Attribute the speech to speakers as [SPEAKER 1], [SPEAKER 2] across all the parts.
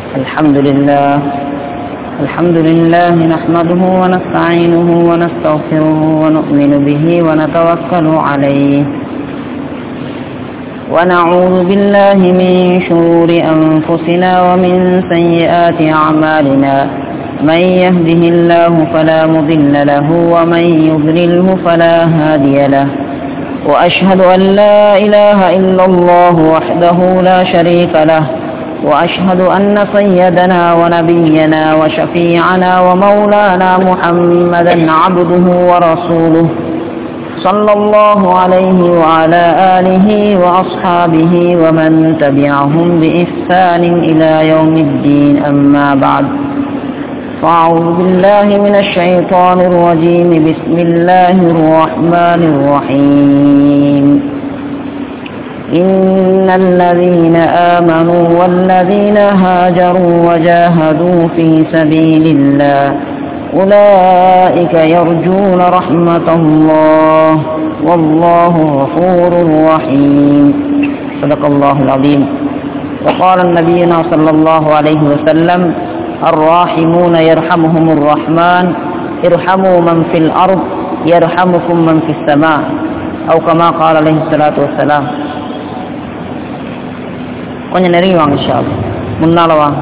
[SPEAKER 1] الحمد لله الحمد لله نحمده ونستعينه ونستغفره ونؤمن به ونتوكل عليه ونعوذ بالله من شرور أنفسنا ومن سيئات أعمالنا من يهده الله فلا مضل له ومن يضلله فلا هادي له وأشهد أن لا إله إلا الله وحده لا شريك له وأشهد أن سيدنا ونبينا وشفيعنا ومولانا محمدا عبده ورسوله صلى الله عليه وعلى آله وأصحابه ومن تبعهم بإحسان إلى يوم الدين أما بعد فأعوذ بالله من الشيطان الرجيم بسم الله الرحمن الرحيم إن الذين آمنوا والذين هاجروا وجاهدوا في سبيل الله أولئك يرجون رحمة الله والله غفور رحيم صدق الله العظيم وقال نبينا صلى الله عليه وسلم الراحمون يرحمهم الرحمن ارحموا من في الأرض يرحمكم من في السماء أو كما قال عليه الصلاة والسلام கொஞ்சம் நெருங்கி வாங்க ஷாப் முன்னால வாங்க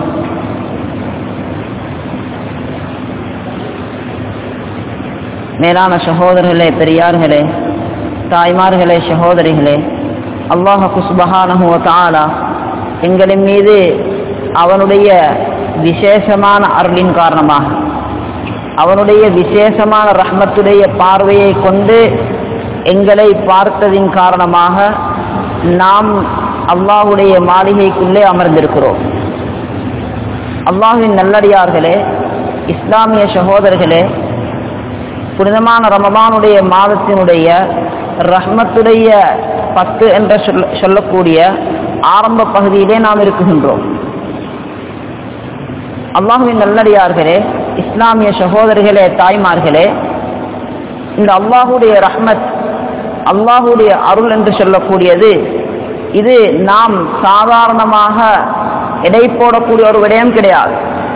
[SPEAKER 1] மேலான சகோதரர்களே பெரியார்களே தாய்மார்களே சகோதரிகளே அல்லாஹ் குஸ்பஹானஹுவ தாலா எங்களின் மீது அவனுடைய விசேஷமான அருளின் காரணமாக அவனுடைய விசேஷமான ரஹ்மத்துடைய பார்வையை கொண்டு எங்களை பார்த்ததின் காரணமாக நாம் அல்லாஹுடைய மாளிகைக்குள்ளே அமர்ந்திருக்கிறோம் அல்லாஹுவின் நல்லடியார்களே இஸ்லாமிய சகோதரர்களே புனிதமான ரமபானுடைய மாதத்தினுடைய ரஹ்மத்துடைய பத்து என்று சொல்ல சொல்லக்கூடிய ஆரம்ப பகுதியிலே நாம் இருக்குகின்றோம் அல்லாஹுவின் நல்லடியார்களே இஸ்லாமிய சகோதரர்களே தாய்மார்களே இந்த அல்லாஹுடைய ரஹ்மத் அல்லாஹுடைய அருள் என்று சொல்லக்கூடியது இது நாம் சாதாரணமாக எடை போடக்கூடிய ஒரு விடயம் கிடையாது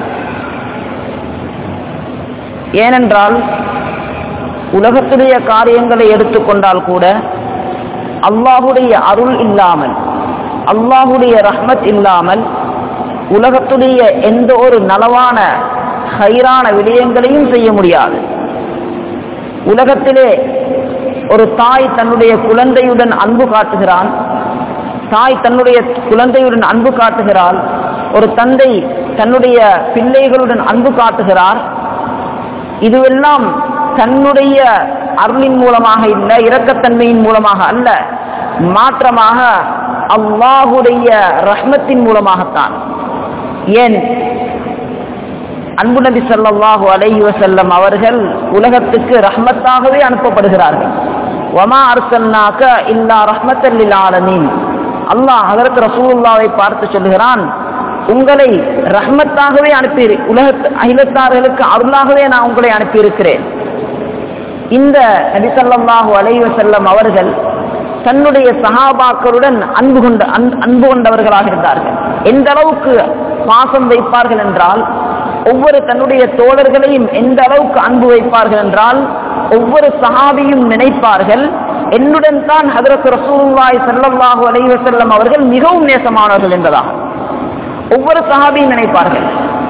[SPEAKER 1] ஏனென்றால் உலகத்துடைய காரியங்களை எடுத்துக்கொண்டால் கூட அல்லாஹுடைய அருள் இல்லாமல் அல்லாஹுடைய ரஹ்மத் இல்லாமல் உலகத்துடைய எந்த ஒரு நலவான ஹைரான விடயங்களையும் செய்ய முடியாது உலகத்திலே ஒரு தாய் தன்னுடைய குழந்தையுடன் அன்பு காட்டுகிறான் தாய் தன்னுடைய குழந்தையுடன் அன்பு காட்டுகிறாள் ஒரு தந்தை தன்னுடைய பிள்ளைகளுடன் அன்பு காட்டுகிறார் இதுவெல்லாம் தன்னுடைய அருளின் மூலமாக இல்லை இரக்கத்தன்மையின் மூலமாக அல்ல மாற்றமாக அல்லாஹுடைய ரஹ்மத்தின் மூலமாகத்தான் ஏன் அன்பு நபி சல்லாஹூ அலைஹி வசல்லம் அவர்கள் உலகத்துக்கு ரஹ்மத்தாகவே அனுப்பப்படுகிறார்கள் வமா அர்சல்னாக்க இல்லா ரஹ்மத்தல்லில் ஆலமீன் அல்லாஹ் அதற்கு ரசூலுல்லாவை பார்த்து சொல்லுகிறான் உங்களை ரஹ்மத்தாகவே அனுப்பி உலக அகிலத்தார்களுக்கு அருளாகவே நான் உங்களை அனுப்பியிருக்கிறேன் இந்த நபிசல்லாஹூ அலைவ செல்லம் அவர்கள் தன்னுடைய சகாபாக்களுடன் அன்பு கொண்ட அன்பு கொண்டவர்களாக இருந்தார்கள் எந்த அளவுக்கு பாசம் வைப்பார்கள் என்றால் ஒவ்வொரு தன்னுடைய தோழர்களையும் எந்த அளவுக்கு அன்பு வைப்பார்கள் என்றால் ஒவ்வொரு சஹாபியும் நினைப்பார்கள் என்னுடன் தான் ஹதரத் ரசூலுல்லாய் சல்லல்லாஹு அலைஹி செல்லம் அவர்கள் மிகவும் நேசமானவர்கள் என்பதா ஒவ்வொரு சஹாபியும் நினைப்பார்கள்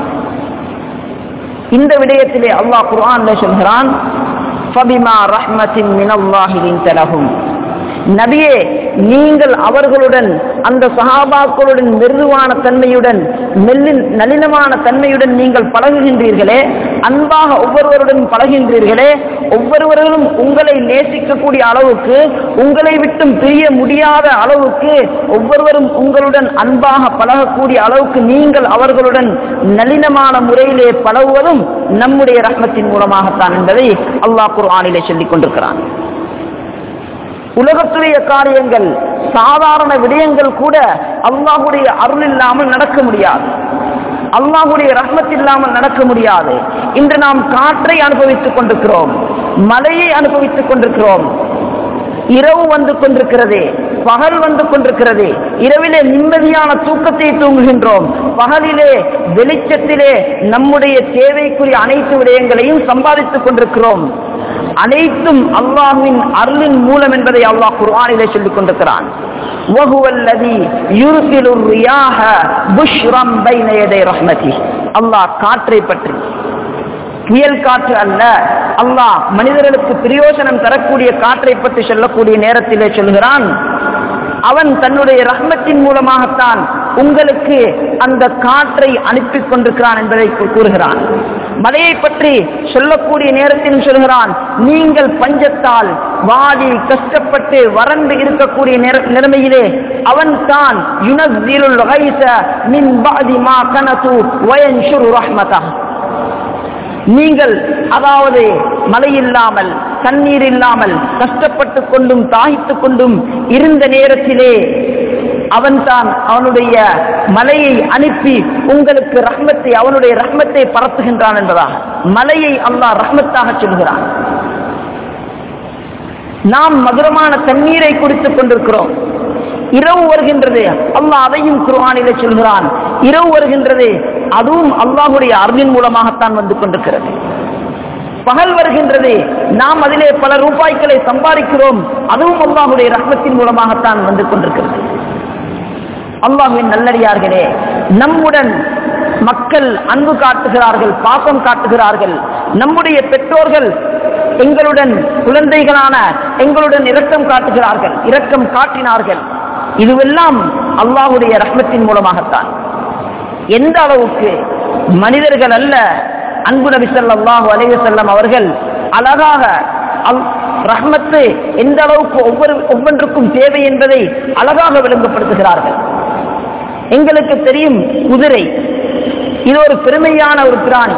[SPEAKER 1] இந்த விடயத்திலே அல்லாஹ் குர்ஆன்ல சொல்கிறான் ஃபபிமா ரஹ்மத்தின் மினல்லாஹி தலகும் நபியே நீங்கள் அவர்களுடன் அந்த சகாபாக்களுடன் மெருவான தன்மையுடன் மெல்லின் நளினமான தன்மையுடன் நீங்கள் பழகுகின்றீர்களே அன்பாக ஒவ்வொருவருடன் பழகின்றீர்களே ஒவ்வொருவர்களும் உங்களை நேசிக்கக்கூடிய அளவுக்கு உங்களை விட்டும் பிரிய முடியாத அளவுக்கு ஒவ்வொருவரும் உங்களுடன் அன்பாக பழகக்கூடிய அளவுக்கு நீங்கள் அவர்களுடன் நளினமான முறையிலே பழகுவதும் நம்முடைய ரத்னத்தின் மூலமாகத்தான் என்பதை அல்லாஹ் குர்ஆனிலே சொல்லிக் கொண்டிருக்கிறான் உலகத்துடைய காரியங்கள் சாதாரண விடயங்கள் கூட அல்லாஹுடைய அருள் இல்லாமல் நடக்க முடியாது அல்லாஹுடைய ரஹ்மத் இல்லாமல் நடக்க முடியாது இன்று நாம் காற்றை அனுபவித்துக் கொண்டிருக்கிறோம் மழையை அனுபவித்துக் கொண்டிருக்கிறோம் இரவு வந்து கொண்டிருக்கிறது பகல் வந்து கொண்டிருக்கிறது இரவிலே நிம்மதியான தூக்கத்தை தூங்குகின்றோம் பகலிலே வெளிச்சத்திலே நம்முடைய தேவைக்குரிய அனைத்து விடயங்களையும் சம்பாதித்துக் கொண்டிருக்கிறோம் அனைத்தும் அல்லாஹ்வின் அருளின் மூலம் என்பதை அல்லாஹ் குர்ஆனிலே சொல்லிக் கொண்டிருக்கிறான் وهو الذي يرسل الرياح بشرا بين يدي رحمته அல்லாஹ் காற்றை பற்றி புயல் காற்று அல்ல அல்லாஹ் மனிதர்களுக்கு பிரயோஜனம் தரக்கூடிய காற்றை பற்றி சொல்லக்கூடிய நேரத்திலே சொல்கிறான் அவன் தன்னுடைய ரஹ்மத்தின் மூலமாகத்தான் உங்களுக்கு அந்த காற்றை அனுப்பி கொண்டிருக்கிறான் என்பதை கூ- கூறுகிறான் மலையை பற்றி சொல்லக்கூடிய நேரத்திலும் சொல்கிறான் நீங்கள் பஞ்சத்தால் வாடி கஷ்டப்பட்டு வறண்டு இருக்கக்கூடிய நேர- நிலைமையிலே அவன் தான் யுனஸ்ஸிலுல் கைஸ மின் பஅதி மா கனது வயன்ஷுரு ரஹ்மதஹ் நீங்கள் அதாவது மழை இல்லாமல் தண்ணீர் இல்லாமல் கஷ்டப்பட்டு கொண்டும் தாகித்துக் கொண்டும் இருந்த நேரத்திலே அவன்தான் அவனுடைய மலையை அனுப்பி உங்களுக்கு ரஹ்மத்தை அவனுடைய ரஹ்மத்தை பரப்புகின்றான் என்பதாக மலையை அல்லாஹ் ரஹ்மத்தாக சொல்கிறான் நாம் மதுரமான தண்ணீரை குடித்துக் கொண்டிருக்கிறோம் இரவு வருகின்றது அல்லாஹ் அதையும் குர்ஆனிலே சொல்கிறான் இரவு வருகின்றது அதுவும் அல்லாஹ்வுடைய அருளின் மூலமாகத்தான் வந்து கொண்டிருக்கிறது பகல் வருகின்றது நாம் அதிலே பல ரூபாய்களை சம்பாதிக்கிறோம் அதுவும் அல்லாஹ்வுடைய ரஹ்மத்தின் மூலமாகத்தான் வந்து கொண்டிருக்கிறது அல்லாஹ்வின் நல்லடியார்களே நம்முடன் மக்கள் அன்பு காட்டுகிறார்கள் பாசம் காட்டுகிறார்கள் நம்முடைய பெற்றோர்கள் எங்களுடன் குழந்தைகளான எங்களுடன் இரக்கம் காட்டுகிறார்கள் இரக்கம் காட்டினார்கள் இதுவெல்லாம் அல்லாஹ்வுடைய ரஹ்மத்தின் மூலமாகத்தான் எந்த அளவுக்கு மனிதர்கள் அல்ல அன்பு நபி ஸல்லல்லாஹு அலைஹி வஸல்லம் அவர்கள் அழகாக அல் ரஹ்மத்து எந்த அளவுக்கு ஒவ்வொரு ஒவ்வொன்றுக்கும் தேவை என்பதை அழகாக விளங்கப்படுத்துகிறார்கள் எங்களுக்கு தெரியும் குதிரை இது ஒரு பெருமையான ஒரு பிராணி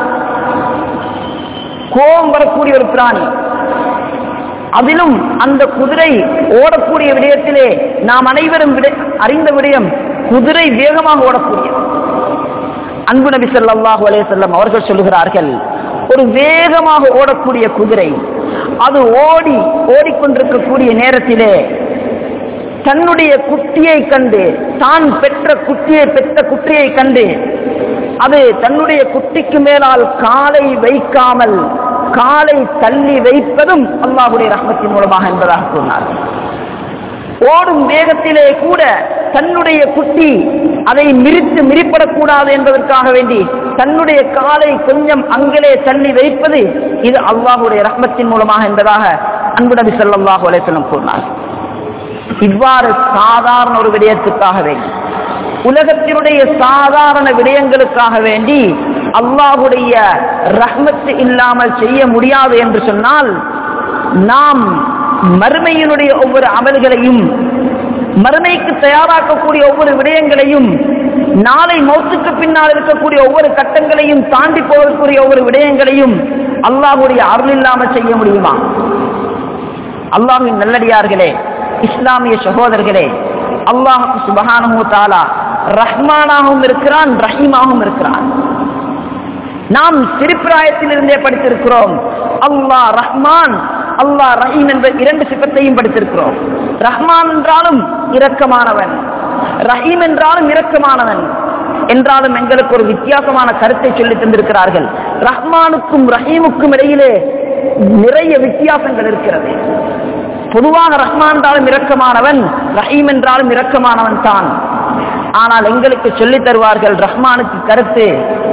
[SPEAKER 1] கோபம் வரக்கூடிய ஒரு பிராணி அதிலும் அந்த குதிரை ஓடக்கூடிய விடயத்திலே நாம் அனைவரும் விட- அறிந்த விடயம் குதிரை வேகமாக ஓடக்கூடியது அன்பு நபி ஸல்லல்லாஹு அலைஹி வஸல்லம் அவர்கள் சொல்லுகிறார்கள் ஒரு வேகமாக ஓடக்கூடிய குதிரை அது ஓடி ஓடிக்கொண்டிருக்கக்கூடிய நேரத்திலே தன்னுடைய குட்டியை கண்டு தான் பெற்ற குட்டியை பெற்ற குட்டியை கண்டு அது தன்னுடைய குட்டிக்கு மேலால் காலை வைக்காமல் காலை தள்ளி வைப்பதும் அல்லாஹ்வுடைய ரஹ்மத்தின் மூலமாக என்பதாக சொன்னார் ஓடும் வேகத்திலே கூட தன்னுடைய குட்டி அதை மிரித்து மிரிப்படக்கூடாது என்பதற்காக வேண்டி தன்னுடைய காலை கொஞ்சம் அங்கிலே தள்ளி வைப்பது இது அல்லாஹ்வுடைய ரஹ்மத்தின் மூலமாக என்பதாக அன்பு நபி ஸல்லல்லாஹு அலைஹி வஸல்லம் கூறினார் இவ்வாறு சாதாரண ஒரு விடயத்துக்காக வேண்டி உலகத்தினுடைய சாதாரண விடயங்களுக்காக வேண்டி அல்லாஹுடைய ரஹ்மத்து இல்லாமல் செய்ய முடியாது என்று சொன்னால் நாம் மறுமையினுடைய ஒவ்வொரு அமல்களையும் மறுமைக்கு தயாராக்கக்கூடிய ஒவ்வொரு விடயங்களையும் நாளை மௌத்துக்கு பின்னால் இருக்கக்கூடிய ஒவ்வொரு கட்டங்களையும் தாண்டி போகக்கூடிய ஒவ்வொரு விடயங்களையும் அல்லாஹுடைய அருள் இல்லாமல் செய்ய முடியுமா அல்லாஹின் நல்லடியார்களே இஸ்லாமிய சகோதரர்களே அல்லாஹ் சுபஹானஹு தஆலா ரஹ்மானாகவும் இருக்கிறான் ரஹீமாகவும் இருக்கிறான் நாம் சிறுப்பிராயத்திலிருந்தே படித்திருக்கிறோம் அல்லாஹ் ரஹ்மான் அல்லாஹ் ரஹீம் என்ற இரண்டு சிப்பத்தையும் படித்திருக்கிறோம் ரஹ்மான் என்றாலும் இரக்கமானவன் ரஹீம் என்றாலும் இரக்கமானவன் என்றாலும் எங்களுக்கு ஒரு வித்தியாசமான கருத்தை சொல்லி தந்திருக்கிறார்கள் ரஹ்மானுக்கும் ரஹீமுக்கும் இடையிலே நிறைய வித்தியாசங்கள் இருக்கிறது பொதுவாக ரஹ்மான் என்றாலும் இரக்கமானவன் ரஹீம் என்றாலும் இரக்கமானவன் தான் ஆனால் எங்களுக்கு சொல்லித் தருவார்கள் ரஹ்மானுக்கு கருத்து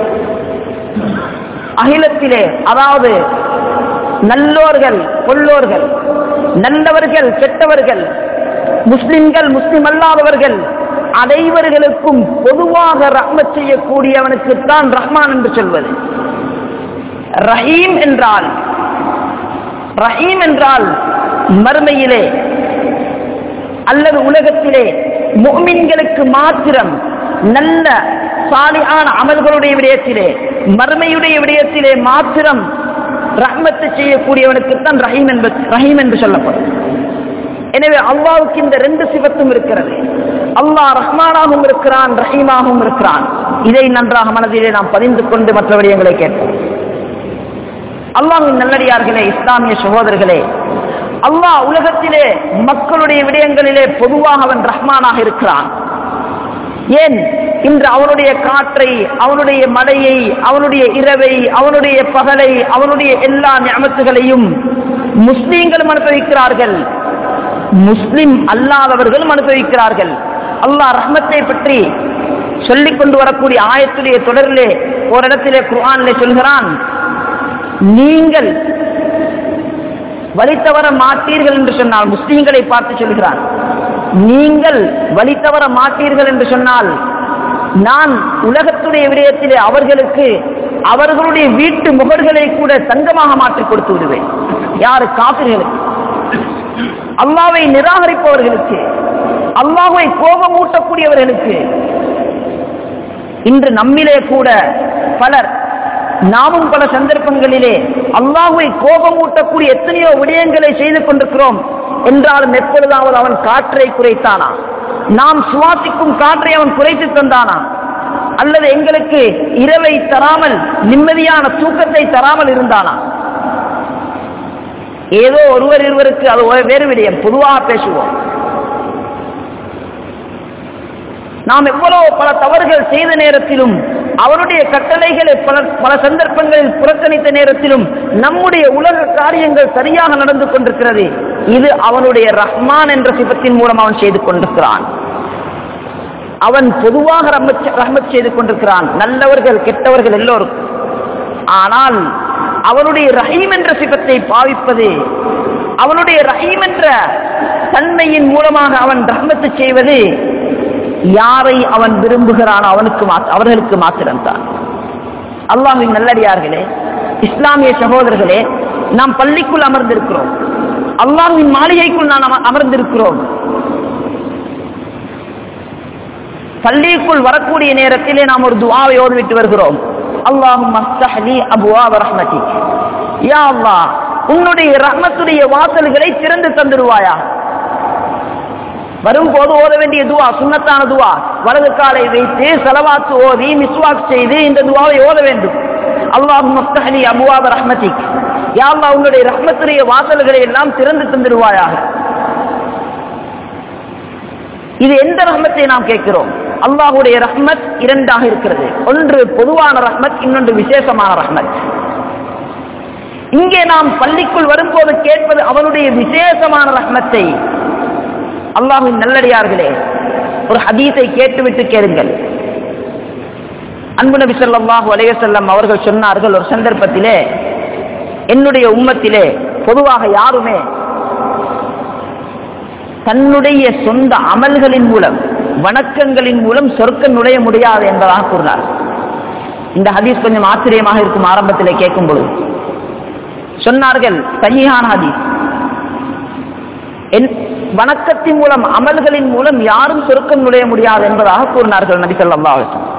[SPEAKER 1] அகிலத்திலே அதாவது நல்லோர்கள் கொல்லோர்கள் நல்லவர்கள் கெட்டவர்கள் முஸ்லிம்கள் முஸ்லிம் அல்லாதவர்கள் அனைவர்களுக்கும் பொதுவாக ரஹ்மத் செய்யக்கூடியவனுக்கு தான் ரஹ்மான் என்று சொல்வது ரஹீம் என்றால் ரஹீம் என்றால் மறுமையிலே அல்லது உலகத்திலே முஃமின்களுக்கு மாத்திரம் நல்ல சாலியான அமல்களுடைய விடயத்திலே மறுமையுடைய விடயத்திலே மாத்திரம் ரஹ்மத்து செய்யக்கூடியவனுக்கு தான் ரஹீம் என்பது ரஹீம் என்று சொல்லப்படும் எனவே அல்லாவுக்கு இந்த ரெண்டு சிவத்தும் இருக்கிறது அல்லாஹ் ரஹ்மானாகவும் இருக்கிறான் ரஹீமாகவும் இருக்கிறான் இதை நன்றாக மனதிலே நாம் பதிந்து கொண்டு மற்ற விடயங்களை கேட்போம் அல்லாஹின் நல்லடியார்களே இஸ்லாமிய சகோதரர்களே அல்லாஹ் உலகத்திலே மக்களுடைய விடயங்களிலே பொதுவாக அவன் ரஹ்மானாக இருக்கிறான் ஏன் இன்று அவனுடைய காற்றை அவனுடைய மழையை அவனுடைய இரவை அவனுடைய பகலை அவனுடைய எல்லா ஞாபகங்களையும் முஸ்லீம்களும் அனுபவிக்கிறார்கள் முஸ்லிம் அல்லாதவர்களும் அனுபவிக்கிறார்கள் அல்லாஹ் ரஹ்மத்தை பற்றி சொல்லிக் கொண்டு வரக்கூடிய ஆயத்துடைய தொடரிலே ஒரு இடத்திலே குர்ஆனிலே சொல்கிறான் நீங்கள் வழி தவற மாட்டீர்கள் என்று சொன்னால் முஸ்லீம்களை பார்த்து சொல்கிறான் நீங்கள் வழி தவற மாட்டீர்கள் என்று சொன்னால் நான் உலகத்துடைய விடயத்திலே அவர்களுக்கு அவர்களுடைய வீட்டு முகர்களை கூட தங்கமாக மாற்றி கொடுத்து விடுவேன் யாரு காப்பிர்களுக்கு அல்லாவை நிராகரிப்பவர்களுக்கு அல்லாஹை கோபமூட்டக்கூடியவர்களுக்கு இன்று நம்மிலே கூட பலர் நாமும் பல சந்தர்ப்பங்களிலே அல்லாஹுவை கோபமூட்டக்கூடிய எத்தனையோ விடயங்களை செய்து கொண்டிருக்கிறோம் என்றாலும் எப்பொழுதாவது அவன் காற்றை குறைத்தானா நாம் சுவாசிக்கும் காற்றை அவன் குறைத்து தந்தானா அல்லது எங்களுக்கு இரவை தராமல் நிம்மதியான தூக்கத்தை தராமல் இருந்தானா ஏதோ ஒருவர் இருவருக்கு அது ஒரு வேறு விடயம் பொதுவாக பேசுவோம் நாம் எவ்வளவு பல தவறுகள் செய்த நேரத்திலும் அவருடைய கட்டளைகளை பல பல சந்தர்ப்பங்களில் புறக்கணித்த நேரத்திலும் நம்முடைய உலக காரியங்கள் சரியாக நடந்து கொண்டிருக்கிறது இது அவனுடைய ரஹ்மான் என்ற சிபத்தின் மூலம் அவன் செய்து கொண்டிருக்கிறான் அவன் பொதுவாக ரஹ்மத் ரஹ்மத் செய்து கொண்டிருக்கிறான் நல்லவர்கள் கெட்டவர்கள் எல்லோருக்கும் ஆனால் அவனுடைய ரஹீம் என்ற சிபத்தை பாவிப்பது அவனுடைய ரஹீம் என்ற தன்மையின் மூலமாக அவன் ரஹ்மத்து செய்வது யாரை அவன் விரும்புகிறானோ அவனுக்கு மாத்- அவர்களுக்கு மாத்திரம்தான் அல்லாஹின் நல்லடியார்களே இஸ்லாமிய சகோதரர்களே நாம் பள்ளிக்குள் அமர்ந்திருக்கிறோம் அல்லாஹ்வின் மாளிகைக்குள் நான் அம- அமர்ந்திருக்கிறோம் பள்ளிக்குள் வரக்கூடிய நேரத்திலே நாம் ஒரு துஆவை ஓதிவிட்டு வருகிறோம் அல்லாஹும் அஸ்தஹ்லி அபுவாப ரஹ்மதி யா அல்லாஹ் உன்னுடைய ரஹ்மத்துடைய வாசல்களை திறந்து தந்துடுவாயா வரும்போது ஓத வேண்டிய துவா சுன்னத்தான துவா வலது காலை வைத்து செலவாத்து ஓதி மிஸ்வாக் செய்து இந்த துவாவை ஓத வேண்டும் அல்லாஹும் அஸ்தஹ்லி அபுவாப ரஹ்மதிக் யா அல்லாஹ் உன்னுடைய ரஹ்மத்துடைய வாசல்களை எல்லாம் திறந்து தந்துடுவாயாக இது எந்த ரஹ்மத்தை நாம் கேட்கிறோம் அல்லாஹ்வுடைய ரஹ்மத் இரண்டாக இருக்கிறது ஒன்று பொதுவான ரஹ்மத் இன்னொன்று விசேஷமான ரஹ்மத் இங்கே நாம் பள்ளிக்குள் வரும்போது கேட்பது அவனுடைய விசேஷமான ரஹ்மத்தை அல்லாஹ்வின் நல்லடியார்களே ஒரு ஹதீஸை கேட்டுவிட்டு கேளுங்கள் அன்பு நபி ஸல்லல்லாஹு அலைஹி வஸல்லம் அவர்கள் சொன்னார்கள் ஒரு சந்தர்ப்பத்திலே என்னுடைய உம்மத்திலே பொதுவாக யாருமே தன்னுடைய சொந்த அமல்களின் மூலம் வணக்கங்களின் மூலம் சொர்க்கம் நுழைய முடியாது என்பதாக கூறினார் இந்த ஹதீஸ் கொஞ்சம் ஆச்சரியமாக இருக்கும் ஆரம்பத்திலே கேட்கும் பொழுது சொன்னார்கள் சஹீஹான ஹதீஸ் என் வணக்கத்தின் மூலம் அமல்களின் மூலம் யாரும் சொர்க்கம் நுழைய முடியாது என்பதாக கூறினார்கள் நபி ஸல்லல்லாஹு அலைஹி வஸல்லம்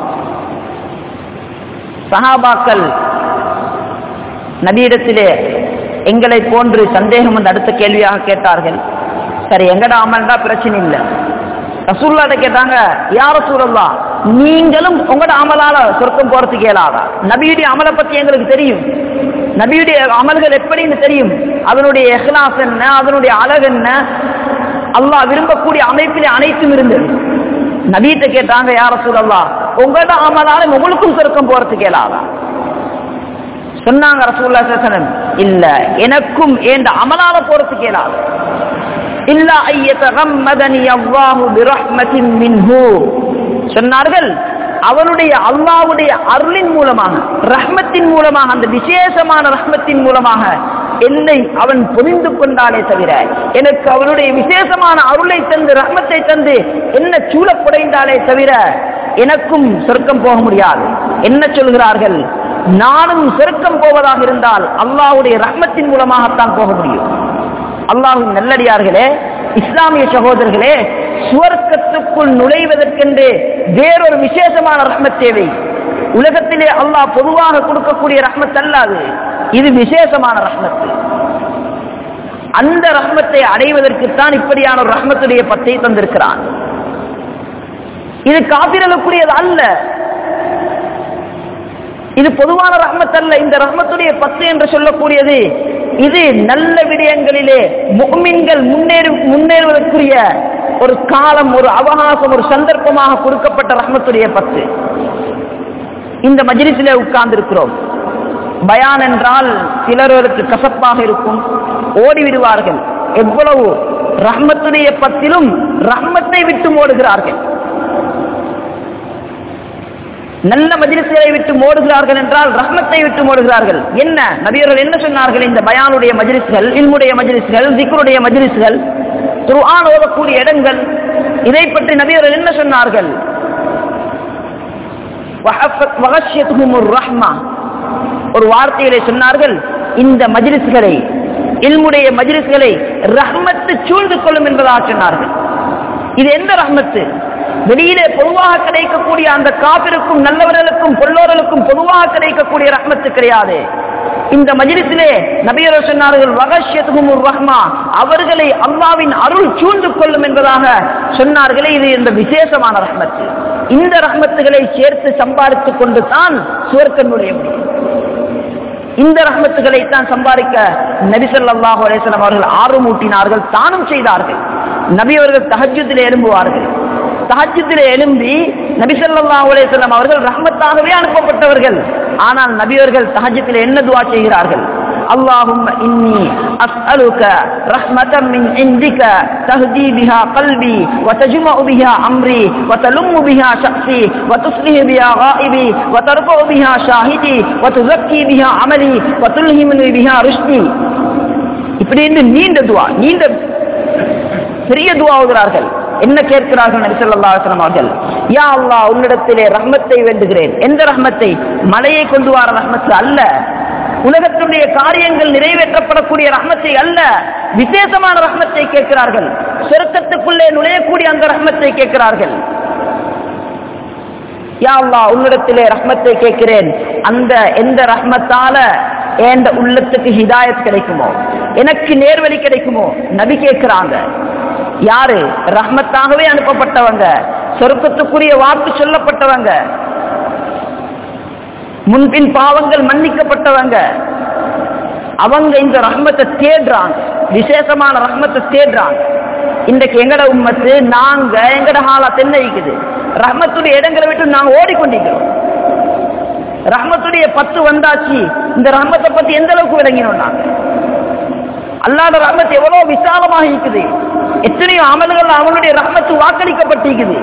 [SPEAKER 1] சஹாபாக்கள் நபியிடத்திலே எங்களை போன்று சந்தேகம் வந்து அடுத்த கேள்வியாக கேட்டார்கள் சரி எங்கட அமல்டா பிரச்சனை இல்லை ரசூல்லாட்ட கேட்டாங்க யார சூழல்லா நீங்களும் உங்களோட அமலால சொர்க்கம் போறதுக்கு இயலாதா நபியுடைய அமலை பத்தி எங்களுக்கு தெரியும் நபியுடைய அமல்கள் எப்படின்னு தெரியும் அதனுடைய எஹ்லாஸ் என்ன அதனுடைய அழகு என்ன அல்லாஹ் விரும்பக்கூடிய அமைப்பிலே அனைத்தும் இருந்தது நபியிட்ட கேட்டாங்க யார சூழல்லா உங்களோட அமலால உங்களுக்கும் சொர்க்கம் போறதுக்கு இயலாதா சொன்னாங்க ரசூல்லா சசனம் இல்ல எனக்கும் ஏண்ட அமலால போறதுக்கு இயலாது இல்ல ஐயதகம்மதனி அல்லாஹு பிரஹ்மத்தின் மின்ஹு சொன்னார்கள் அவனுடைய அல்லாஹ்வுடைய அருளின் மூலமாக ரஹ்மத்தின் மூலமாக அந்த விசேஷமான ரஹ்மத்தின் மூலமாக என்னை அவன் புரிந்து கொண்டாலே தவிர எனக்கு அவனுடைய விசேஷமான அருளை தந்து ரஹ்மத்தை தந்து என்ன சூழப்புடைந்தாலே தவிர எனக்கும் சொர்க்கம் போக முடியாது என்ன சொல்கிறார்கள் நானும் சொர்க்கம் போவதாக இருந்தால் அல்லாஹ்வுடைய ரஹ்மத்தின் மூலமாகத்தான் போக முடியும் அல்லாஹின் நல்லடியார்களே இஸ்லாமிய சகோதரர்களே சுவர்க்கத்துக்குள் நுழைவதற்கென்று வேறொரு விசேஷமான ரஹ்மத் தேவை உலகத்திலே அல்லாஹ் பொதுவாக கொடுக்கக்கூடிய ரஹ்மத் அல்லாது இது விசேஷமான ரஹ்மத் அந்த ரஹ்மத்தை அடைவதற்குத்தான் இப்படியான ஒரு ரஹ்மத்துடைய பத்தை தந்திருக்கிறான் இது காப்பிரலுக்குரியது அல்ல இது பொதுவான ரஹ்மத் அல்ல இந்த ரஹ்மத்துடைய பத்து என்று சொல்லக்கூடியது இது நல்ல விடயங்களிலே முக்மின்கள் முன்னேறு முன்னேறுவதற்குரிய ஒரு காலம் ஒரு அவகாசம் ஒரு சந்தர்ப்பமாக கொடுக்கப்பட்ட ரஹ்மத்துடைய பத்து இந்த மஜ்லிஸிலே உட்கார்ந்திருக்கிறோம் பயான் என்றால் சிலருக்கு கசப்பாக இருக்கும் ஓடி விடுவார்கள் எவ்வளவு ரஹ்மத்துடைய பத்திலும் ரஹ்மத்தை விட்டு ஓடுகிறார்கள் நல்ல மஜ்லிஸ்களை விட்டு ஓடுகிறார்கள் என்றால் ரஹ்மத்தை விட்டு ஓடுகிறார்கள் என்ன நபியர்கள் என்ன சொன்னார்கள் இந்த பயானுடைய மஜ்லிஸ்கள் இல்முடைய மஜ்லிஸ்கள் திக்ருடைய மஜ்லிஸ்கள் குர்ஆன் ஓதக்கூடிய இடங்கள் இதை பற்றி நபியர்கள் என்ன சொன்னார்கள் ரஹ்மா ஒரு வார்த்தையிலே சொன்னார்கள் இந்த மஜ்லிஸ்களை இல்முடைய மஜ்லிஸ்களை ரஹ்மத்து சூழ்ந்து கொள்ளும் என்பதாக சொன்னார்கள் இது எந்த ரஹ்மத்து வெளியிலே பொதுவாக கிடைக்கக்கூடிய அந்த காப்பிற்கும் நல்லவர்களுக்கும் பொல்லோர்களுக்கும் பொதுவாக கிடைக்கக்கூடிய ரஹ்மத்து கிடையாது இந்த மஜிலிசிலே நபியர் சொன்னார்கள் வகஷ்யத்துகும் ரஹ்மா அவர்களை அல்லாவின் அருள் சூழ்ந்து கொள்ளும் என்பதாக சொன்னார்களே இது இந்த விசேஷமான ரஹ்மத்து இந்த ரஹ்மத்துகளை சேர்த்து சம்பாதித்துக் கொண்டு தான் சுவர்க்கம் நுழைய முடியும் இந்த ரஹ்மத்துகளை தான் சம்பாதிக்க நபிசல்லாஹு அலேஸ்லாம் அவர்கள் ஆர்வம் ஊட்டினார்கள் தானும் செய்தார்கள் நபி அவர்கள் தஹஜத்திலே எழும்புவார்கள் தஹஜத்திலே எழும்பி நபிசல்லாஹு அலேஸ்லாம் அவர்கள் ரஹ்மத்தாகவே அனுப்பப்பட்டவர்கள் ஆனால் நபி அவர்கள் தஹஜத்திலே என்ன துவா செய்கிறார்கள் اللهم إني أسألك رحمة من عندك تهدي بها قلبي وتجمع بها أمري وتلم بها شخصي وتصلح بها غائبي وترفع بها شاهدي وتزكي بها عملي وتلهمني بها رشدي இப்படி என்று நீண்ட துவா நீண்ட பெரிய துவா ஓதுகிறார்கள் என்ன கேட்கிறார்கள் நபி ஸல்லல்லாஹு அலைஹி வஸல்லம் அவர்கள் யா அல்லாஹ் உன்னிடத்திலே ரஹ்மத்தை வேண்டுகிறேன் எந்த ரஹ்மத்தை மலையை கொண்டு வர ரஹ்மத்து அல்ல உலகத்துடைய காரியங்கள் நிறைவேற்றப்படக்கூடிய ரஹ்மத்தை அல்ல விசேஷமான ரஹ்மத்தை கேட்கிறார்கள் சொர்க்கத்துக்குள்ளே நுழையக்கூடிய அந்த ரஹ்மத்தை கேட்கிறார்கள் யா அல்லாஹ் உன்னிடத்திலே ரஹ்மத்தை கேட்கிறேன் அந்த எந்த ரஹ்மத்தால எந்த உள்ளத்துக்கு ஹிதாயத் கிடைக்குமோ எனக்கு நேர்வழி கிடைக்குமோ நபி கேட்கிறாங்க யாரு ரஹ்மத்தாகவே அனுப்பப்பட்டவங்க சொர்க்கத்துக்குரிய வாக்கு சொல்லப்பட்டவங்க முன்பின் பாவங்கள் மன்னிக்கப்பட்டவங்க அவங்க இந்த ரஹ்மத்தை தேடுறாங்க விசேஷமான ரஹ்மத்தை தேடுறாங்க இன்றைக்கு எங்கட உம்மத்து நாங்க எங்கட ஹாலா தென்னைக்குது ரஹ்மத்துடைய இடங்களை விட்டு நாங்க ஓடிக்கொண்டிருக்கிறோம் ரஹ்மத்துடைய பத்து வந்தாச்சு இந்த ரஹ்மத்தை பத்தி எந்த அளவுக்கு விளங்கினோம் நாங்க அல்லாத ரஹ்மத் எவ்வளவு விசாலமாக இருக்குது எத்தனையோ அமல்கள் அவனுடைய ரஹ்மத்து வாக்களிக்கப்பட்டிருக்குது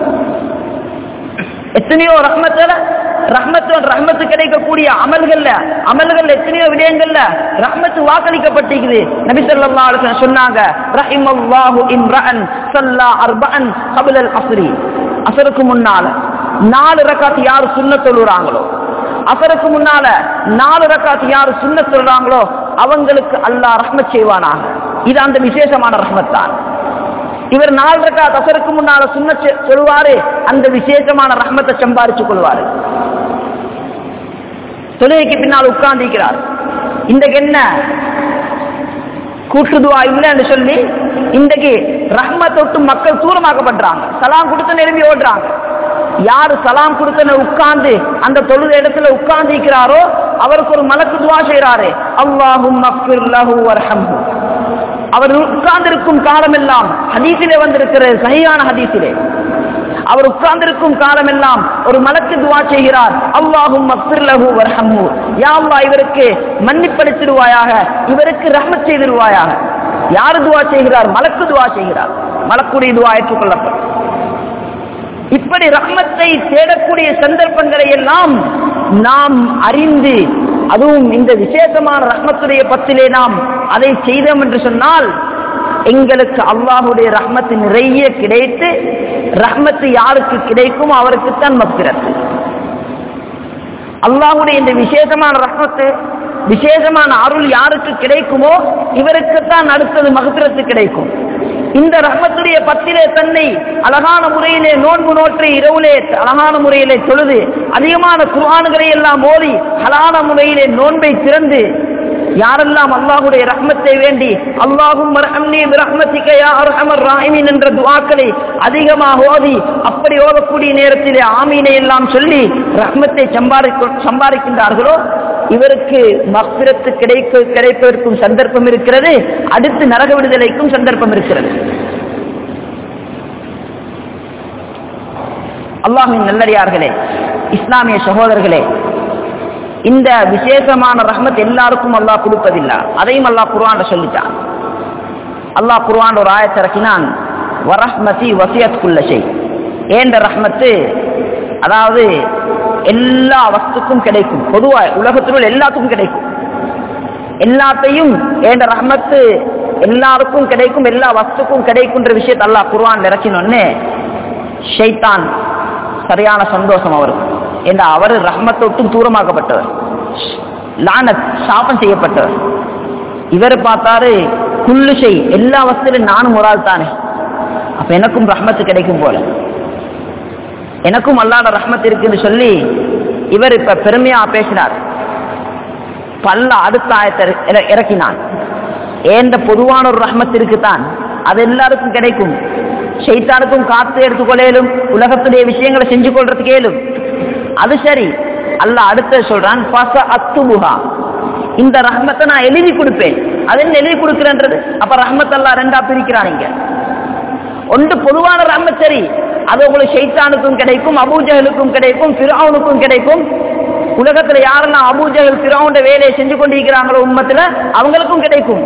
[SPEAKER 1] எத்தனையோ ரஹ்மத்துல ரஹ்மத்து ரஹ்மத்து கிடைக்கக்கூடிய அமல்கள்ல அமல்கள் எத்தனையோ விடயங்கள்ல ரஹ்மத்து வாக்களிக்கப்பட்டிருக்குது நபி ஸல்லல்லாஹு அலைஹி வஸல்லம் சொன்னாங்க ரஹிமல்லாஹு இம்ரஅன் ஸல்லா அர்பஅன் قبل அஸ்ரி அசருக்கு முன்னால நாலு ரக்காத் யார் சுன்னத் தொழுறாங்களோ அசருக்கு முன்னால நாலு ரக்காத் யார் சுன்னத் தொழுறாங்களோ அவங்களுக்கு அல்லாஹ் ரஹ்மத் செய்வானாக இது அந்த விசேஷமான ரஹ்மத் தான் இவர் நாலு ரக்காத் அசருக்கு முன்னால சுன்ன சொல்லுவாரு அந்த விசேஷமான ரஹ்மத்தை சம்பாரிச்சு கொள்வாரு தொழுகைக்கு பின்னால் உட்கார்ந்திருக்கிறார் இன்றைக்கு என்ன கூட்டுதுவா இல்லைன்னு சொல்லி இன்றைக்கு ரஹ்மத் தொட்டு மக்கள் தூரமாக்கப்படுறாங்க சலாம் கொடுத்து நிரம்பி ஓடுறாங்க யாரு சலாம் கொடுத்தன உட்கார்ந்து அந்த தொழுத இடத்துல உட்கார்ந்து இருக்கிறாரோ அவருக்கு ஒரு மலக்கு துவா செய்யறாரு அல்லாஹும் அவர் உட்கார்ந்திருக்கும் காலமெல்லாம் ஹதீஸிலே வந்திருக்கிற சரியான ஹதீஸிலே அவர் உட்கார்ந்திருக்கும் காலமெல்லாம் ஒரு மலக்கு துவா செய்கிறார் அல்லாஹும் மக்பிர்லஹு வர்ஹம்ஹு யா அல்லாஹ் இவருக்கு மன்னிப்பளித்திடுவாயாக இவருக்கு ரஹ்மத் செய்திருவாயாக யார் துவா செய்கிறார் மலக்கு துவா செய்கிறார் மலக்குடைய துவா ஏற்றுக்கொள்ளப்படும் இப்படி ரஹ்மத்தை தேடக்கூடிய சந்தர்ப்பங்களை எல்லாம் நாம் அறிந்து அதுவும் இந்த விசேஷமான ரஹ்மத்துடைய பத்திலே நாம் அதை செய்தோம் என்று சொன்னால் எங்களுக்கு அல்லாஹுடைய ரஹ்மத்து நிறைய கிடைத்து ரஹ்மத்து யாருக்கு கிடைக்குமோ அவருக்குத்தான் மக்கிறது அல்லாஹுடைய இந்த விசேஷமான ரஹ்மத்து விசேஷமான அருள் யாருக்கு கிடைக்குமோ இவருக்குத்தான் அடுத்தது மகத்திரத்து கிடைக்கும் இந்த ரஹ்மத்துடைய பத்திலே தன்னை அழகான முறையிலே நோன்பு நோற்றை இரவுலே அழகான முறையிலே தொழுது அதிகமான குர்ஆன்களை எல்லாம் ஓதி அழகான முறையிலே நோன்பை திறந்து யாரெல்லாம் அல்லாஹுடைய ரஹ்மத்தை வேண்டி அல்லாஹும் என்ற துவாக்களை அதிகமாக ஓதி அப்படி ஓதக்கூடிய நேரத்திலே ஆமீனை எல்லாம் சொல்லி ரஹ்மத்தை சம்பாதிக்க சம்பாதிக்கின்றார்களோ இவருக்கு மக்பிரத்து கிடைக்க கிடைப்பதற்கும் சந்தர்ப்பம் இருக்கிறது அடுத்து நரக விடுதலைக்கும் சந்தர்ப்பம் இருக்கிறது அல்லாஹின் நல்லடியார்களே இஸ்லாமிய சகோதரர்களே இந்த விசேஷமான ரஹ்மத் எல்லாருக்கும் அல்லாஹ் கொடுப்பதில்லை அதையும் அல்லாஹ் குர்ஆன்ல சொல்லிட்டான் அல்லாஹ் குர்ஆன் ஒரு ஆயத்தை இறக்கினான் வரஹ்மதி வசியத் குல்லஷை ஏண்ட ரஹ்மத்து அதாவது எல்லா வஸ்துக்கும் கிடைக்கும் பொதுவா உலகத்தில் உள்ள எல்லாத்துக்கும் கிடைக்கும் எல்லாத்தையும் ஏண்ட ரஹ்மத்து எல்லாருக்கும் கிடைக்கும் எல்லா வஸ்துக்கும் கிடைக்கும்ன்ற விஷயத்தை அல்லாஹ் குர்ஆன் இறக்கினோன்னு ஷைத்தான் சரியான சந்தோஷம் அவருக்கு ஏண்டா அவர் ரஹ்மத்தை விட்டு தூரமாக்கப்பட்டவர் லானத் சாபம் செய்யப்பட்டவர் இவர் பார்த்தாரு குல்லுஷை எல்லா வசதியிலும் நானும் ஒரு ஆள் தானே அப்ப எனக்கும் ரஹ்மத்து கிடைக்கும் போல எனக்கும் அல்லாத ரஹ்மத் இருக்குன்னு சொல்லி இவர் இப்ப பெருமையா பேசினார் பல்ல அடுத்த ஆயத்தை இற- இறக்கினான் ஏந்த பொதுவான ஒரு ரஹ்மத் இருக்குதான் அது எல்லாருக்கும் கிடைக்கும் ஷைத்தானுக்கும் காத்து எடுத்துக்கொள்ளையிலும் உலகத்துடைய விஷயங்களை செஞ்சு கொள்றதுக்கு இயலும் அது சரி அல்லாஹ் அடுத்த சொல்றான் பச அத்துமுகா இந்த ரஹ்மத்தை நான் எழுதி கொடுப்பேன் அது என்ன எழுதி கொடுக்கிறேன்றது அப்ப ரஹ்மத் அல்லாஹ் ரெண்டா பிரிக்கிறான் இங்க ஒன்று பொதுவான ரஹ்மத் சரி அது உங்களுக்கு ஷைத்தானுக்கும் கிடைக்கும் அபூஜஹலுக்கும் கிடைக்கும் ஃபிரௌனுக்கும் கிடைக்கும் உலகத்துல யாரெல்லாம் அபூஜஹல் ஃபிரௌன வேலையை செஞ்சு கொண்டிருக்கிறாங்களோ உம்மத்துல அவங்களுக்கும் கிடைக்கும்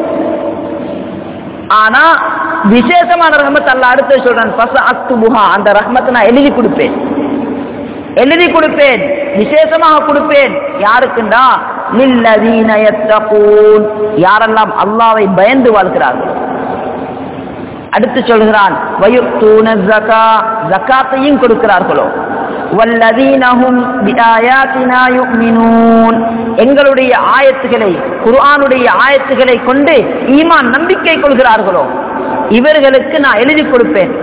[SPEAKER 1] ஆனா விசேஷமான ரஹ்மத் அல்லாஹ் அடுத்து சொல்றான் பச அத்துபுஹா அந்த ரஹ்மத்தை நான் எழுதி கொடுப்பேன் எழுதி கொடுப்பேன் விசேஷமாக கொடுப்பேன் யாருக்குண்டா லில்லதீன யத்தகூன் யாரெல்லாம் அல்லாஹ்வை பயந்து வாழ்கிறார்கள் அடுத்து சொல்கிறான் வயுத்தூன ஜகா ஜகாத்தையும் கொடுக்கிறார்களோ வல்லதீனஹும் பிஆயாத்தினா யுமினூன் எங்களுடைய ஆயத்துகளை குர்ஆனுடைய ஆயத்துகளை கொண்டு ஈமான் நம்பிக்கை கொள்கிறார்களோ இவர்களுக்கு நான் எழுதி கொடுப்பேன்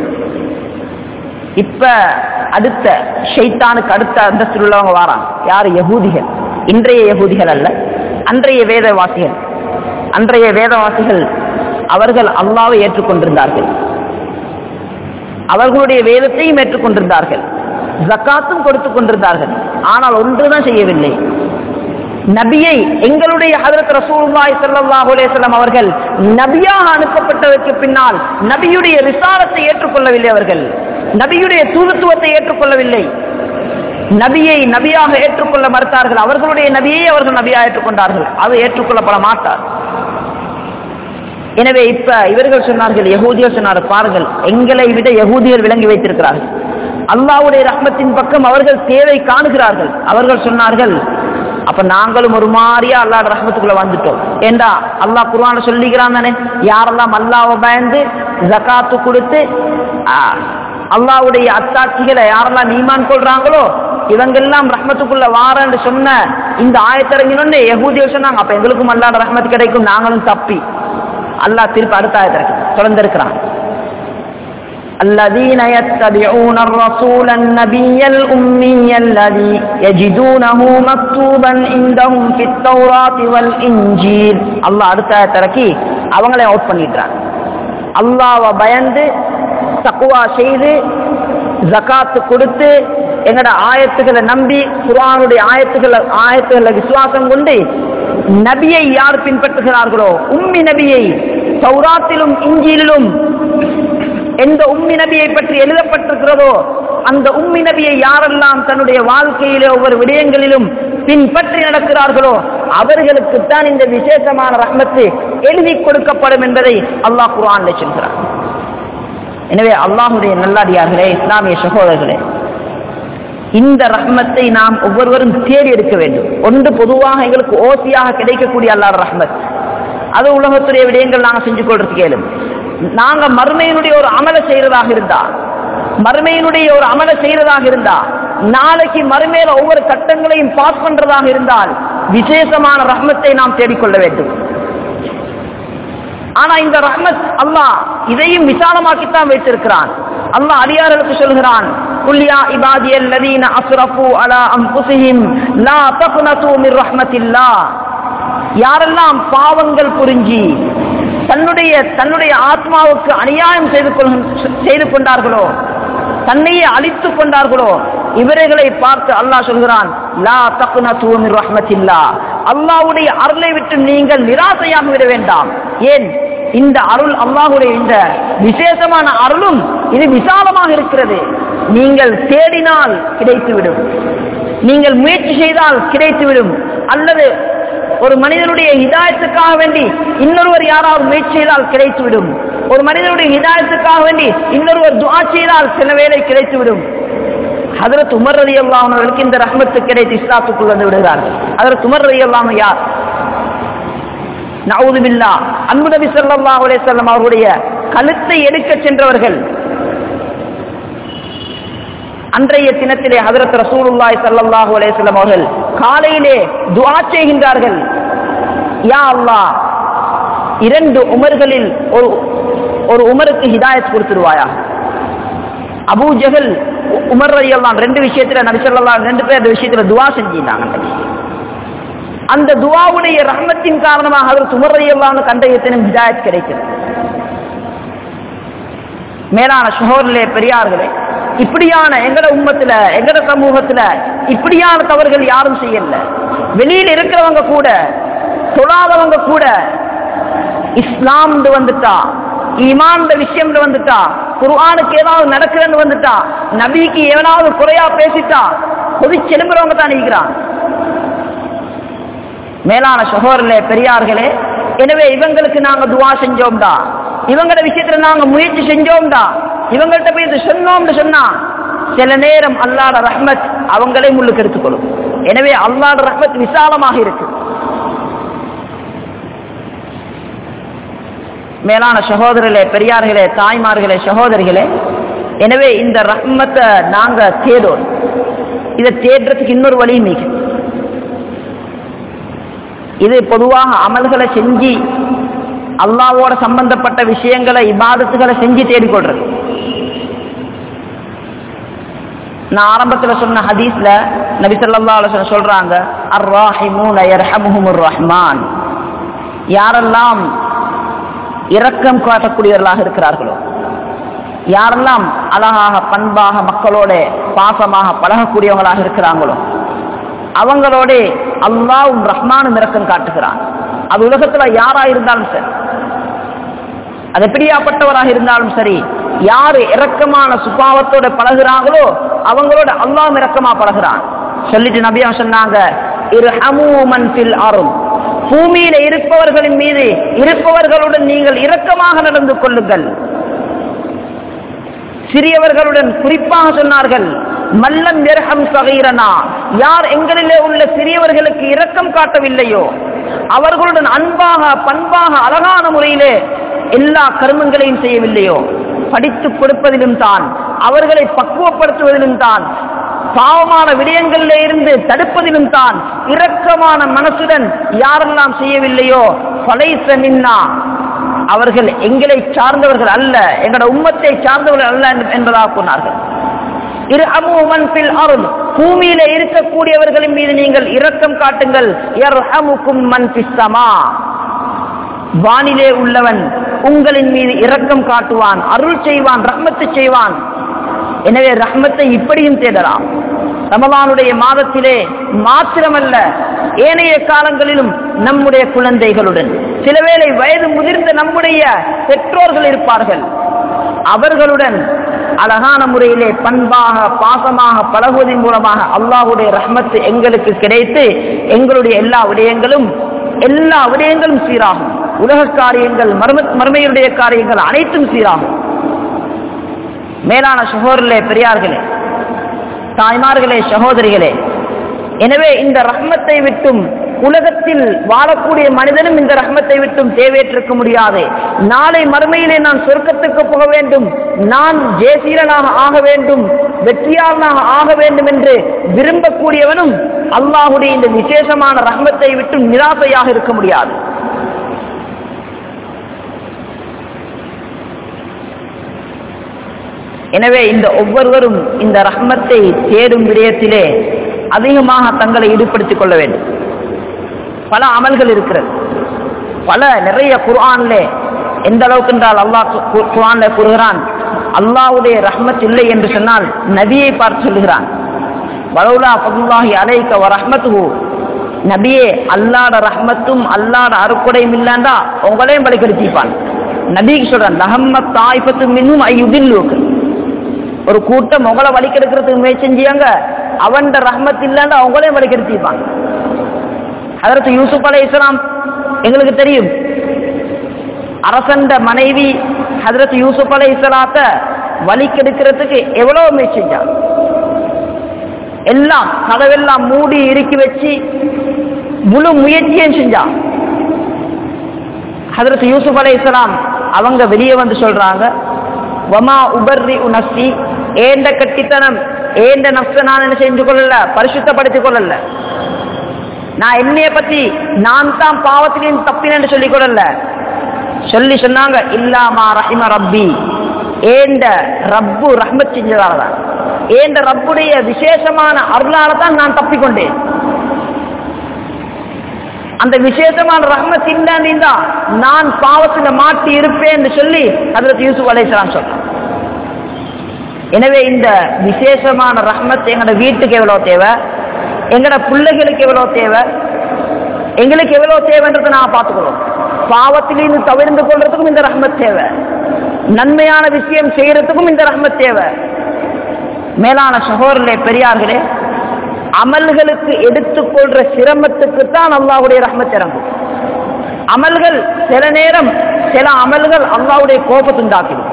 [SPEAKER 1] இப்ப அடுத்த ஷைத்தானுக்கு அடுத்த அந்தஸ்தில் உள்ளவங்க வாராங்க யாரு யகூதிகள் இன்றைய யகூதிகள் அல்ல அன்றைய வேதவாசிகள் அன்றைய வேதவாசிகள் அவர்கள் அல்லாவை ஏற்றுக்கொண்டிருந்தார்கள் அவர்களுடைய வேதத்தையும் ஏற்றுக்கொண்டிருந்தார்கள் ஜக்காத்தும் கொடுத்துக் கொண்டிருந்தார்கள் ஆனால் ஒன்றுதான் செய்யவில்லை நபியை எங்களுடைய ஹதரத் ரசூலுல்லாஹி ஸல்லல்லாஹு அலைஹி வஸல்லம் அவர்கள் நபியாக அனுப்பப்பட்டதற்கு பின்னால் நபியுடைய ரிசாலத்தை ஏற்றுக்கொள்ளவில்லை அவர்கள் நபியுடைய தூதுத்துவத்தை ஏற்றுக்கொள்ளவில்லை நபியை நபியாக ஏற்றுக்கொள்ள மறுத்தார்கள் அவர்களுடைய நபியை அவர்கள் நபியாக ஏற்றுக்கொண்டார்கள் அது ஏற்றுக்கொள்ளப்பட மாட்டார் எனவே இப்ப இவர்கள் சொன்னார்கள் யகூதியர் சொன்னார்கள் பாருங்கள் எங்களை விட யகூதியர் விளங்கி வைத்திருக்கிறார்கள் அல்லாஹ்வுடைய ரஹ்மத்தின் பக்கம் அவர்கள் தேவை காணுகிறார்கள் அவர்கள் சொன்னார்கள் அப்ப நாங்களும் ஒரு மாதிரியா அல்லாஹ் ரஹ்மத்துக்குள்ள வந்துட்டோம் ஏண்டா அல்லாஹ் குர்ஆன்ல சொல்லிக்கிறான் தானே யாரெல்லாம் அல்லாஹ்வை பயந்து ஜகாத்து கொடுத்து ஆ, அல்லாஹ்வுடைய அத்தாட்சிகளை யாரெல்லாம் ஈமான் கொள்றாங்களோ இவங்கெல்லாம் ரஹ்மத்துக்குள்ள வாரன்னு சொன்ன இந்த ஆயத்திறங்கினொன்னு யகூதியர் சொன்னாங்க அப்ப எங்களுக்கும் அல்லாஹ் ரஹ்மத் கிடைக்கும் நாங்களும் தப்பி அல்லாஹ் திருப்பி அடுத்த ஆயத்திறக்கி தொடர்ந்திருக்கிறான் الذين يتبعون الرسول النبي الأمي الذي يجدونه مكتوبا عندهم في التوراة والإنجيل الله அடுத்த ஆயத்திறக்கி அவங்களே அவுட் பண்ணிடுறாங்க அல்லாஹ்வை பயந்து தக்குவா செய்து ஜகாத்து கொடுத்து எங்கட ஆயத்துக்களை நம்பி குர்ஆனுடைய ஆயத்துக்களை ஆயத்துக்களை விசுவாசம் கொண்டு நபியை யார் பின்பற்றுகிறார்களோ உம்மி நபியை சௌராத்திலும் இஞ்சிலும் எந்த உம்மி நபியை பற்றி எழுதப்பட்டிருக்கிறதோ அந்த உம்மி நபியை யாரெல்லாம் தன்னுடைய வாழ்க்கையிலே ஒவ்வொரு விடயங்களிலும் பின்பற்றி நடக்கிறார்களோ அவர்களுக்குத்தான் இந்த விசேஷமான ரஹ்மத்து எழுதி கொடுக்கப்படும் என்பதை அல்லாஹ் குர்ஆன்ல சொல்கிறார் எனவே அல்லாஹுடைய நல்லாடியார்களே இஸ்லாமிய சகோதரர்களே இந்த ரஹ்மத்தை நாம் ஒவ்வொருவரும் தேடி எடுக்க வேண்டும் ஒன்று பொதுவாக எங்களுக்கு ஓசியாக கிடைக்கக்கூடிய அல்லாஹ் ரஹ்மத் அது உலகத்துடைய விடயங்கள் நாங்கள் செஞ்சு கொள்றதுக்கு கேளும் நாங்க மறுமையினுடைய ஒரு அமலை செய்யறதாக இருந்தா மறுமையினுடைய ஒரு அமலை செய்யறதாக இருந்தா நாளைக்கு மறுமையில ஒவ்வொரு கட்டங்களையும் பாஸ் பண்றதாக இருந்தால் விசேஷமான ரஹ்மத்தை நாம் தேடிக்கொள்ள வேண்டும் ஆனா இந்த ரஹ்மத் அல்லாஹ் இதையும் விசாலமாக்கித்தான் வைத்திருக்கிறான் அல்லாஹ் அடியார்களுக்கு சொல்கிறான் குல்யா இபாதியல் லதீன அஸ்ரஃபு அலா அன்ஃபுஸிஹிம் லா தக்னது மிர் ரஹ்மத்தில்லாஹ் யாரெல்லாம் பாவங்கள் புரிஞ்சி தன்னுடைய தன்னுடைய ஆத்மாவுக்கு அநியாயம் செய்து கொள் செய்து கொண்டார்களோ தன்னையே அழித்துக் கொண்டார்களோ இவர்களை பார்த்து அல்லாஹ் சொல்கிறான் லா தக்னது மின் ரஹ்மத்தில்லா அல்லாஹ்வுடைய அருளை விட்டு நீங்கள் நிராசையாக விட வேண்டாம் ஏன் இந்த அருள் அல்லாஹ்வுடைய இந்த விசேஷமான அருளும் இது விசாலமாக இருக்கிறது நீங்கள் தேடினால் கிடைத்துவிடும் நீங்கள் முயற்சி செய்தால் கிடைத்துவிடும் அல்லது ஒரு மனிதனுடைய ஹிதாயத்துக்காக வேண்டி இன்னொருவர் யாராவது முயற்சி செய்தால் கிடைத்துவிடும் ஒரு மனிதனுடைய ஹிதாயத்துக்காக வேண்டி இன்னொருவர் துஆ செய்தால் சில வேளை கிடைத்துவிடும் ஹதரத் உமர் ரதி அவர்களுக்கு இந்த ரஹ்மத்து கிடைத்து இஸ்லாத்துக்குள் வந்து விடுகிறார்கள் ஹதரத் உமர் ரதி அல்லாம யார் நவுதுபில்லா அன்பு நபி ஸல்லல்லாஹு அலைஹி வஸல்லம் அவருடைய கழுத்தை எடுக்க சென்றவர்கள் அன்றைய தினத்திலே ஹதரத் ரசூலுல்லாஹி ஸல்லல்லாஹு அலைஹி வஸல்லம் அவர்கள் காலையிலே துஆ செய்கின்றார்கள் யா அல்லாஹ் இரண்டு உமர்களில் ஒரு ஒரு உமருக்கு ஹிதாயத் கொடுத்துருவாயா அபூ ஜஹல் உமர் ரலியல்லாஹு ரெண்டு விஷயத்துல நபி ஸல்லல்லாஹு ரெண்டு பேர் இந்த விஷயத்துல துஆ செஞ்சிருந்தாங்க அன்றைக்கு. அந்த துஆவுடைய ரஹ்மத்தின் காரணமாக ஹதரத் உமர் ரலியல்லாஹு கண்டைய தினம் ஹிதாயத் கிடைக்கிறது மேலான சுகோரிலே பெரியார்களே இப்படியான எங்கட உம்மத்துல எங்கட சமூகத்துல இப்படியான தவறுகள் யாரும் செய்யல வெளியில இருக்கிறவங்க கூட தொழாதவங்க கூட இஸ்லாம் வந்துட்டா ஈமான் விஷயம் வந்துட்டா குர்ஆனுக்கு ஏதாவது நடக்குதுன்னு வந்துட்டா நபிக்கு ஏதாவது குறையா பேசிட்டா கொதிச்சு எழும்புறவங்க தான் இருக்கிறான் மேலான சகோதரர்களே பெரியார்களே எனவே இவங்களுக்கு நாங்க துவா செஞ்சோம்டா இவங்களோட விஷயத்துல நாங்க முயற்சி செஞ்சோம்டா இவங்கள்ட்ட போய் இது சொன்னோம்னு சொன்னா சில நேரம் அல்லாட ரஹ்மத் அவங்களே முள்ளுக்கு எடுத்துக்கொள்ளும் எனவே அல்லாட ரஹ்மத் விசாலமாக இருக்கு மேலான சகோதரர்களே பெரியார்களே தாய்மார்களே சகோதரிகளே எனவே இந்த ரஹ்மத்தை நாங்க தேடோம் இதை தேடுறதுக்கு இன்னொரு வழியும் மிக இது பொதுவாக அமல்களை செஞ்சு அல்லாவோட சம்பந்தப்பட்ட விஷயங்களை இபாதத்துகளை செஞ்சு தேடிக்கொள்றது நான் ஆரம்பத்துல சொன்ன ஹதீஸ்ல நபி ஸல்லல்லாஹு அலைஹி வஸல்லம் சொல்றாங்க அர் ராஹிமூன யர்ஹமுஹுமுர் ரஹ்மான் யாரெல்லாம் இரக்கம் காட்டக்கூடியவர்களாக இருக்கிறார்களோ யாரெல்லாம் அழகாக பண்பாக மக்களோட பாசமாக பழகக்கூடியவங்களாக இருக்கிறாங்களோ அவங்களோட அல்லாவும் ரஹ்மானும் இரக்கம் காட்டுகிறான் அது உலகத்துல யாரா இருந்தாலும் சரி அது எப்படியாப்பட்டவராக இருந்தாலும் சரி யாரு இரக்கமான சுபாவத்தோட பழகுறாங்களோ அவங்களோட அல்லாஹ் இரக்கமா பழகுறான் சொல்லிட்டு நபியா சொன்னாங்க இர்ஹமூ மன் ஃபில் அருள் பூமியில இருப்பவர்களின் மீது இருப்பவர்களுடன் நீங்கள் இரக்கமாக நடந்து கொள்ளுங்கள் சிறியவர்களுடன் குறிப்பாக சொன்னார்கள் மல்லம் எர்ஹம் சகைரனா யார் எங்களிலே உள்ள சிறியவர்களுக்கு இரக்கம் காட்டவில்லையோ அவர்களுடன் அன்பாக பண்பாக அழகான முறையிலே எல்லா கர்மங்களையும் செய்யவில்லையோ படித்துக் கொடுப்பதிலும் தான் அவர்களை பக்குவப்படுத்துவதிலும் தான் பாவமான விடயங்களில் இருந்து தடுப்பதிலும் தான் இரக்கமான மனசுடன் யாரெல்லாம் செய்யவில்லையோ பலைச மின்னா அவர்கள் எங்களை சார்ந்தவர்கள் அல்ல எங்களோட உம்மத்தை சார்ந்தவர்கள் அல்ல என்பதாக சொன்னார்கள் இரு அமுமன் பில் அருள் பூமியில இருக்கக்கூடியவர்களின் மீது நீங்கள் இரக்கம் காட்டுங்கள் யர்ஹமுக்கும் மன் பிஸ்ஸமா வானிலே உள்ளவன் உங்களின் மீது இரக்கம் காட்டுவான் அருள் செய்வான் ரஹ்மத்து செய்வான் எனவே ரஹ்மத்தை இப்படியும் தேடலாம் ரமலானுடைய மாதத்திலே மாத்திரமல்ல ஏனைய காலங்களிலும் நம்முடைய குழந்தைகளுடன் சிலவேளை வயது முதிர்ந்த நம்முடைய பெற்றோர்கள் இருப்பார்கள் அவர்களுடன் அழகான முறையிலே பண்பாக பாசமாக பழகுவதன் மூலமாக அல்லாஹுடைய ரஹ்மத்து எங்களுக்கு கிடைத்து எங்களுடைய எல்லா விடயங்களும் எல்லா விடயங்களும் சீராகும் உலக காரியங்கள் மர்ம மர்மையுடைய காரியங்கள் அனைத்தும் சீராகும் மேலான சகோதரர்களே பெரியார்களே தாய்மார்களே சகோதரிகளே எனவே இந்த ரஹ்மத்தை விட்டும் உலகத்தில் வாழக்கூடிய மனிதனும் இந்த ரஹ்மத்தை விட்டும் தேவையற்றிருக்க முடியாது நாளை மறுமையிலே நான் சொர்க்கத்துக்கு போக வேண்டும் நான் ஜெயசீலனாக ஆக வேண்டும் வெற்றியாளனாக ஆக வேண்டும் என்று விரும்பக்கூடியவனும் அல்லாஹுடைய இந்த விசேஷமான ரஹ்மத்தை விட்டும் நிராசையாக இருக்க முடியாது எனவே இந்த ஒவ்வொருவரும் இந்த ரஹ்மத்தை தேடும் விடயத்திலே அதிகமாக தங்களை ஈடுபடுத்திக் கொள்ள வேண்டும் பல அமல்கள் இருக்கிறது பல நிறைய குர்ஆன்ல எந்த அளவுக்கு என்றால் அல்லாஹ் கு- குர்ஆன்ல கூறுகிறான் அல்லாஹ்வுடைய ரஹ்மத் இல்லை என்று சொன்னால் நபியை பார்த்து சொல்லுகிறான் வலவுலா ஃபதுல்லாஹி அலைக்க வ ரஹ்மத்துஹு நபியே அல்லாட ரஹ்மத்தும் அல்லாட அருக்குடையும் இல்லாண்டா உங்களையும் பலிக்கெடுத்திப்பான் நபிக்கு சொல்றான் லஹம்மத் தாய்பத்து மின்னும் ஐயுதில்லுக்கு ஒரு கூட்டம் உங்களை வலிக்கெடுக்கிறதுக்கு முயற்சி செஞ்சியாங்க அவன்ட ரஹ்மத் இல்லாண்டா அவங்களையும் வலிக்கெடுத்திப்பான் அதற்கு யூசுப் அலை இஸ்லாம் எங்களுக்கு தெரியும் அரசண்ட மனைவி ஹதரத் யூசுப் அலை இஸ்லாத்த வலிக்கெடுக்கிறதுக்கு எவ்வளவு முயற்சி செஞ்சான் எல்லாம் கதவெல்லாம் மூடி இறுக்கி வச்சு முழு முயற்சியும் செஞ்சான் ஹதரத் யூசுப் அலை இஸ்லாம் அவங்க வெளியே வந்து சொல்றாங்க வமா உபர்ரி உனஸ்தி ஏண்ட கட்டித்தனம் ஏண்ட நப்ச நான் என்ன செஞ்சு கொள்ளல பரிசுத்தப்படுத்திக் கொள்ளல நான் என்னைய பத்தி நான் தான் பாவத்திலையும் தப்பினு சொல்லிக் கொள்ளல சொல்லி சொன்னாங்க இல்லாமா ரஹிம ரப்பி ஏண்ட ரப்பு ரஹ்மத் செஞ்சதால தான் ஏண்ட ரப்புடைய விசேஷமான அருளால தான் நான் தப்பிக்கொண்டேன் அந்த விசேஷமான ரஹ்மத் இல்லாண்டி தான் நான் பாவத்தில் மாட்டி இருப்பேன் என்று சொல்லி ஹதரத் யூசுப் அலைஹிஸ்ஸலாம் சொன்னான் எனவே இந்த விசேஷமான ரஹ்மத் எங்களோட வீட்டுக்கு எவ்வளவு தேவை எங்களோட பிள்ளைகளுக்கு எவ்வளவு தேவை எங்களுக்கு எவ்வளவு தேவைன்றதை நான் பார்த்துக்கிறோம் பாவத்திலிருந்து தவிர்ந்து கொள்றதுக்கும் இந்த ரஹ்மத் தேவை நன்மையான விஷயம் செய்யறதுக்கும் இந்த ரஹ்மத் தேவை மேலான சகோதரர்களே பெரியார்களே அமல்களுக்கு எடுத்துக்கொள்ற சிரமத்துக்கு தான் அல்லாவுடைய ரஹ்மத் இறங்கும் அமல்கள் சில நேரம் சில அமல்கள் அல்லாவுடைய கோபத்தை உண்டாக்கிடும்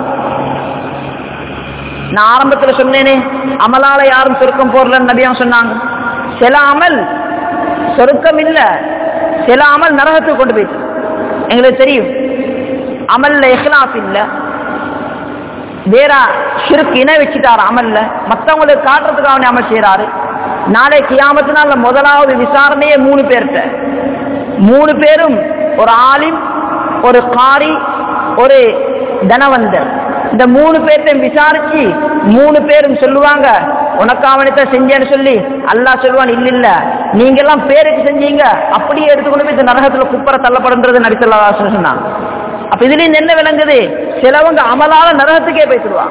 [SPEAKER 1] நான் ஆரம்பத்துல சொன்னேனே அமலால யாரும் சொருக்கம் போடலன்னு நபியான் சொன்னாங்க சில அமல் சொருக்கம் இல்ல சில அமல் நரகத்துக்கு கொண்டு போயிட்டு எங்களுக்கு தெரியும் அமல்ல இஹ்லாஸ் இல்ல வேற ஷிருக்கு இணை வச்சுட்டாரு அமல்ல மத்தவங்களுக்கு காட்டுறதுக்கு அவனை அமல் செய்யறாரு நாளை கியாமத்தினால முதலாவது விசாரணையே மூணு பேர்கிட்ட மூணு பேரும் ஒரு ஆலிம் ஒரு காரி ஒரு தனவந்தர் இந்த மூணு பேர்த்தையும் விசாரிச்சு மூணு பேரும் சொல்லுவாங்க உனக்கு அவனத்தை செஞ்சேன்னு சொல்லி அல்லாஹ் சொல்லுவான் இல்ல இல்ல நீங்க எல்லாம் பேருக்கு செஞ்சீங்க அப்படியே எடுத்துக்கொண்டு போய் இந்த நரகத்துல குப்பரை தள்ளப்படுன்றது நடித்தல்லா சொன்னாங்க அப்ப இதுல இருந்து என்ன விளங்குது சிலவங்க அமலால நரகத்துக்கே போய்த்துடுவாங்க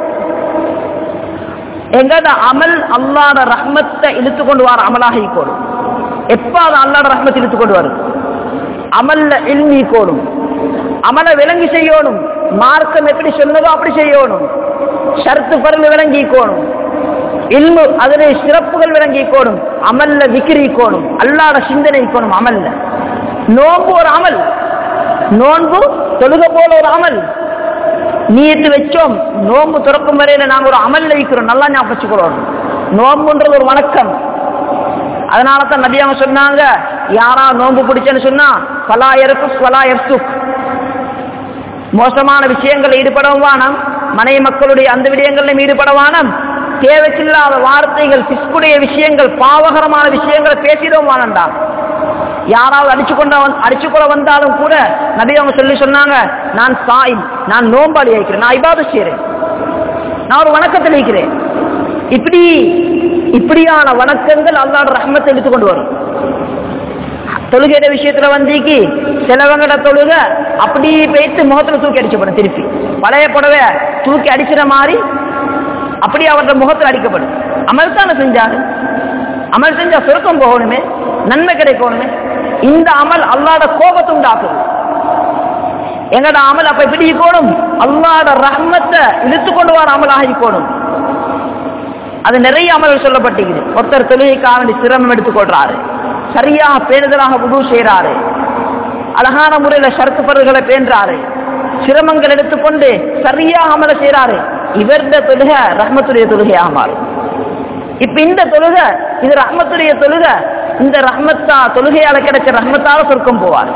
[SPEAKER 1] எங்கட அமல் அல்லாட ரஹ்மத்தை இழுத்து கொண்டு வர அமலாக ஈக்கோடும் எப்ப அது அல்லாட ரஹ்மத்தை இழுத்து கொண்டு வரும் அமல்ல இல்மி கோடும் அமலை விளங்கி செய்யணும் மார்க்கம் எப்படி சொன்னதோ அப்படி செய்யணும் ஷர்த்து பருள் விளங்கி கோணும் இல்மு அதிலே சிறப்புகள் விளங்கி கோணும் அமல்ல விக்கிரி கோணும் அல்லாட சிந்தனை கோணும் அமல்ல நோன்பு ஒரு அமல் நோன்பு தொழுக போல ஒரு அமல் நீட்டு வச்சோம் நோன்பு துறக்கும் வரையில நாங்க ஒரு அமல்ல வைக்கிறோம் நல்லா ஞாபகம் வச்சுக்கிறோம் நோன்புன்றது ஒரு வணக்கம் அதனால தான் நபியாம சொன்னாங்க யாரா நோன்பு பிடிச்சேன்னு சொன்னா பலா எருக்கு பலா எர்சுக் மோசமான விஷயங்கள் ஈடுபடவும் வானம் மனைவி மக்களுடைய அந்த விடயங்களிலும் ஈடுபட வானம் தேவைக்கில்லாத வார்த்தைகள் பிஸ்குடைய விஷயங்கள் பாவகரமான விஷயங்களை பேசிடவும் வானண்டா யாராவது அடிச்சு கொண்ட அடிச்சு கொள்ள வந்தாலும் கூட நபி அவங்க சொல்லி சொன்னாங்க நான் சாய் நான் நோம்பாளி வைக்கிறேன் நான் இபாத செய்கிறேன் நான் ஒரு வணக்கத்தில் வைக்கிறேன் இப்படி இப்படியான வணக்கங்கள் அல்லாட ரஹ்மத்தை எடுத்து கொண்டு வரும் தொழுகைയുടെ விஷயத்துல வந்திக்கு சிலவங்கட தொழுக அப்படி போயிட்டு முகத்துல தூக்கி அடிச்சப்படும் திருப்பி பழைய புடவை தூக்கி அடிச்சிட மாதிரி அப்படி அவரோட முகத்தில் அடிக்கப்படும் அமல் தானே செஞ்சாரு அமல் செஞ்சா சுருக்கம் போகணுமே நன்மை கிடைக்கணுமே இந்த அமல் அல்லாட கோபத்தை உண்டாக்குது எங்கட அமல் அப்ப எப்படி இருக்கணும் அல்லாட ரஹ்மத்தை இழுத்து கொண்டு வர அமலாக இருக்கணும் அது நிறைய அமல்கள் சொல்லப்பட்டிருக்குது ஒருத்தர் தொழுகைக்காக வேண்டி சிரமம் எடுத்துக்கொள்றாரு சரியாக பேணுதலாக உதவு செய்யறாரு அழகான முறையில ஷர்த்து பருகளை பேன்றாரு சிரமங்கள் எடுத்துக்கொண்டு சரியாக அமல செய்யறாரு இவருடைய தொழுகை ரஹ்மத்துடைய தொழுகையாக மாறும் இப்ப இந்த தொழுகை இது ரஹ்மத்துடைய தொழுகை இந்த ரஹ்மத்தா தொழுகையால கிடைச்ச ரஹ்மத்தால சொர்க்கம் போவார்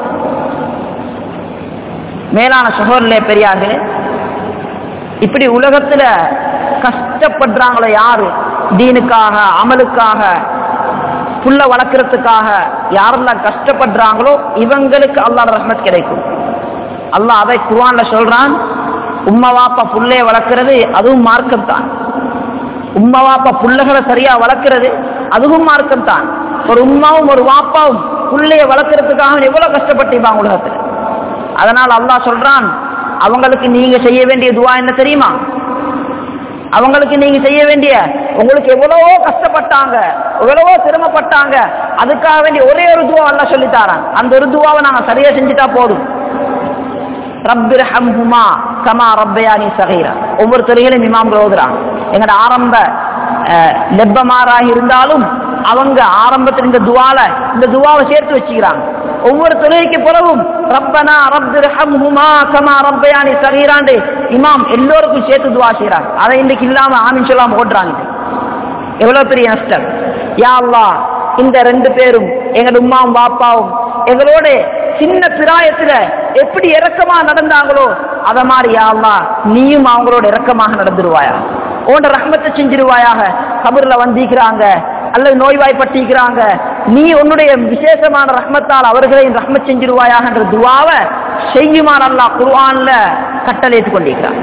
[SPEAKER 1] மேலான சகோதரர்களே பெரியார்களே இப்படி உலகத்துல கஷ்டப்படுறாங்களோ யாரு தீனுக்காக அமலுக்காக புள்ள வளர்க்கறதுக்காக யாரெல்லாம் கஷ்டப்படுறாங்களோ இவங்களுக்கு அல்லாஹ் ரஹ்மத் கிடைக்கும் அல்லாஹ் அதை குர்ஆன்ல சொல்றான் உம்மா வாப்பா புள்ளைய வளர்க்கிறது அதுவும் மார்க்கம் தான் உம்மா வாப்பா புள்ளைகளை சரியா வளர்க்கிறது அதுவும் மார்க்கம் தான் ஒரு உம்மாவும் ஒரு வாப்பாவும் புள்ளைய வளர்க்கறதுக்காக எவ்வளவு கஷ்டப்பட்டிருப்பாங்க உலகத்துல அதனால் அல்லாஹ் சொல்றான் அவங்களுக்கு நீங்க செய்ய வேண்டிய துவா என்ன தெரியுமா அவங்களுக்கு நீங்க செய்ய வேண்டிய உங்களுக்கு எவ்வளவோ கஷ்டப்பட்டாங்க எவ்வளவோ சிரமப்பட்டாங்க அதுக்காக வேண்டிய ஒரே ஒரு துவா எல்லாம் சொல்லித்தாரான் அந்த ஒரு துவாவை நாங்க சரியா செஞ்சுட்டா போதும் ரப்பிர் ஹம்ஹுமா கமா ரப்பயானி சகைரா ஒவ்வொரு துறையிலும் இமாம்கள் ஓதுறாங்க எங்கட ஆரம்ப அஹ், லெப்பமாராக இருந்தாலும் அவங்க ஆரம்பத்தில் இந்த துவால இந்த துவாவை சேர்த்து வச்சுக்கிறாங்க ஒவ்வொரு தொழுகைக்கு பிறகும் ரப்பனா ரப்பிர் ஹம்ஹுமா கமா ரப்பயானி சகைராண்டு இமாம் எல்லோருக்கும் சேர்த்து துவா செய்றாங்க அதை இன்னைக்கு இல்லாம ஆமின் சொல்லாம ஓடுறாங்க எவ்வளவு பெரிய நஷ்டம் யா அல்லாஹ் இந்த ரெண்டு பேரும் எங்க உம்மாவும் பாப்பாவும் எங்களோட சின்ன பிராயத்துல எப்படி இறக்கமா நடந்தாங்களோ அத மாதிரி யா அல்லாஹ் நீயும் அவங்களோட இறக்கமாக நடந்துருவாயா உன்ட ரஹ்மத்தை செஞ்சிருவாயாக கபர்ல வந்திக்கிறாங்க அல்லது நோய்வாய்ப்பட்டிருக்கிறாங்க நீ உன்னுடைய விசேஷமான ரஹ்மத்தால் அவர்களையும் ரஹ்மத் செஞ்சிருவாயாக என்ற துவாவை செய்யுமாறு அல்லாஹ் குர்ஆன்ல கட்டளையிட்டு கொண்டிருக்கிறான்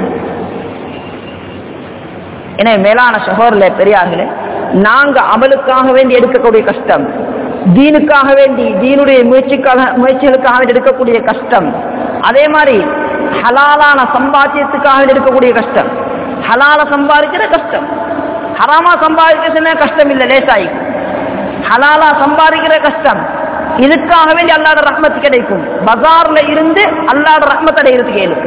[SPEAKER 1] எனவே மேலான சகோதரர்களே பெரியார்களே நாங்க அமலுக்காக வேண்டி எடுக்கக்கூடிய கஷ்டம் தீனுக்காக வேண்டி தீனுடைய முயற்சிக்காக முயற்சிகளுக்காக வேண்டி எடுக்கக்கூடிய கஷ்டம் அதே மாதிரி ஹலாலான சம்பாத்தியத்துக்காக வேண்டி எடுக்கக்கூடிய கஷ்டம் ஹலால சம்பாதிக்கிற கஷ்டம் ஹராமா சம்பாதிக்க சொன்ன கஷ்டம் இல்லை லேசாயி ஹலாலா சம்பாதிக்கிற கஷ்டம் இதுக்காக வேண்டி அல்லாட ரஹ்மத் கிடைக்கும் பஜார்ல இருந்து அல்லாட ரஹ்மத் அடைகிறதுக்கு இயலும்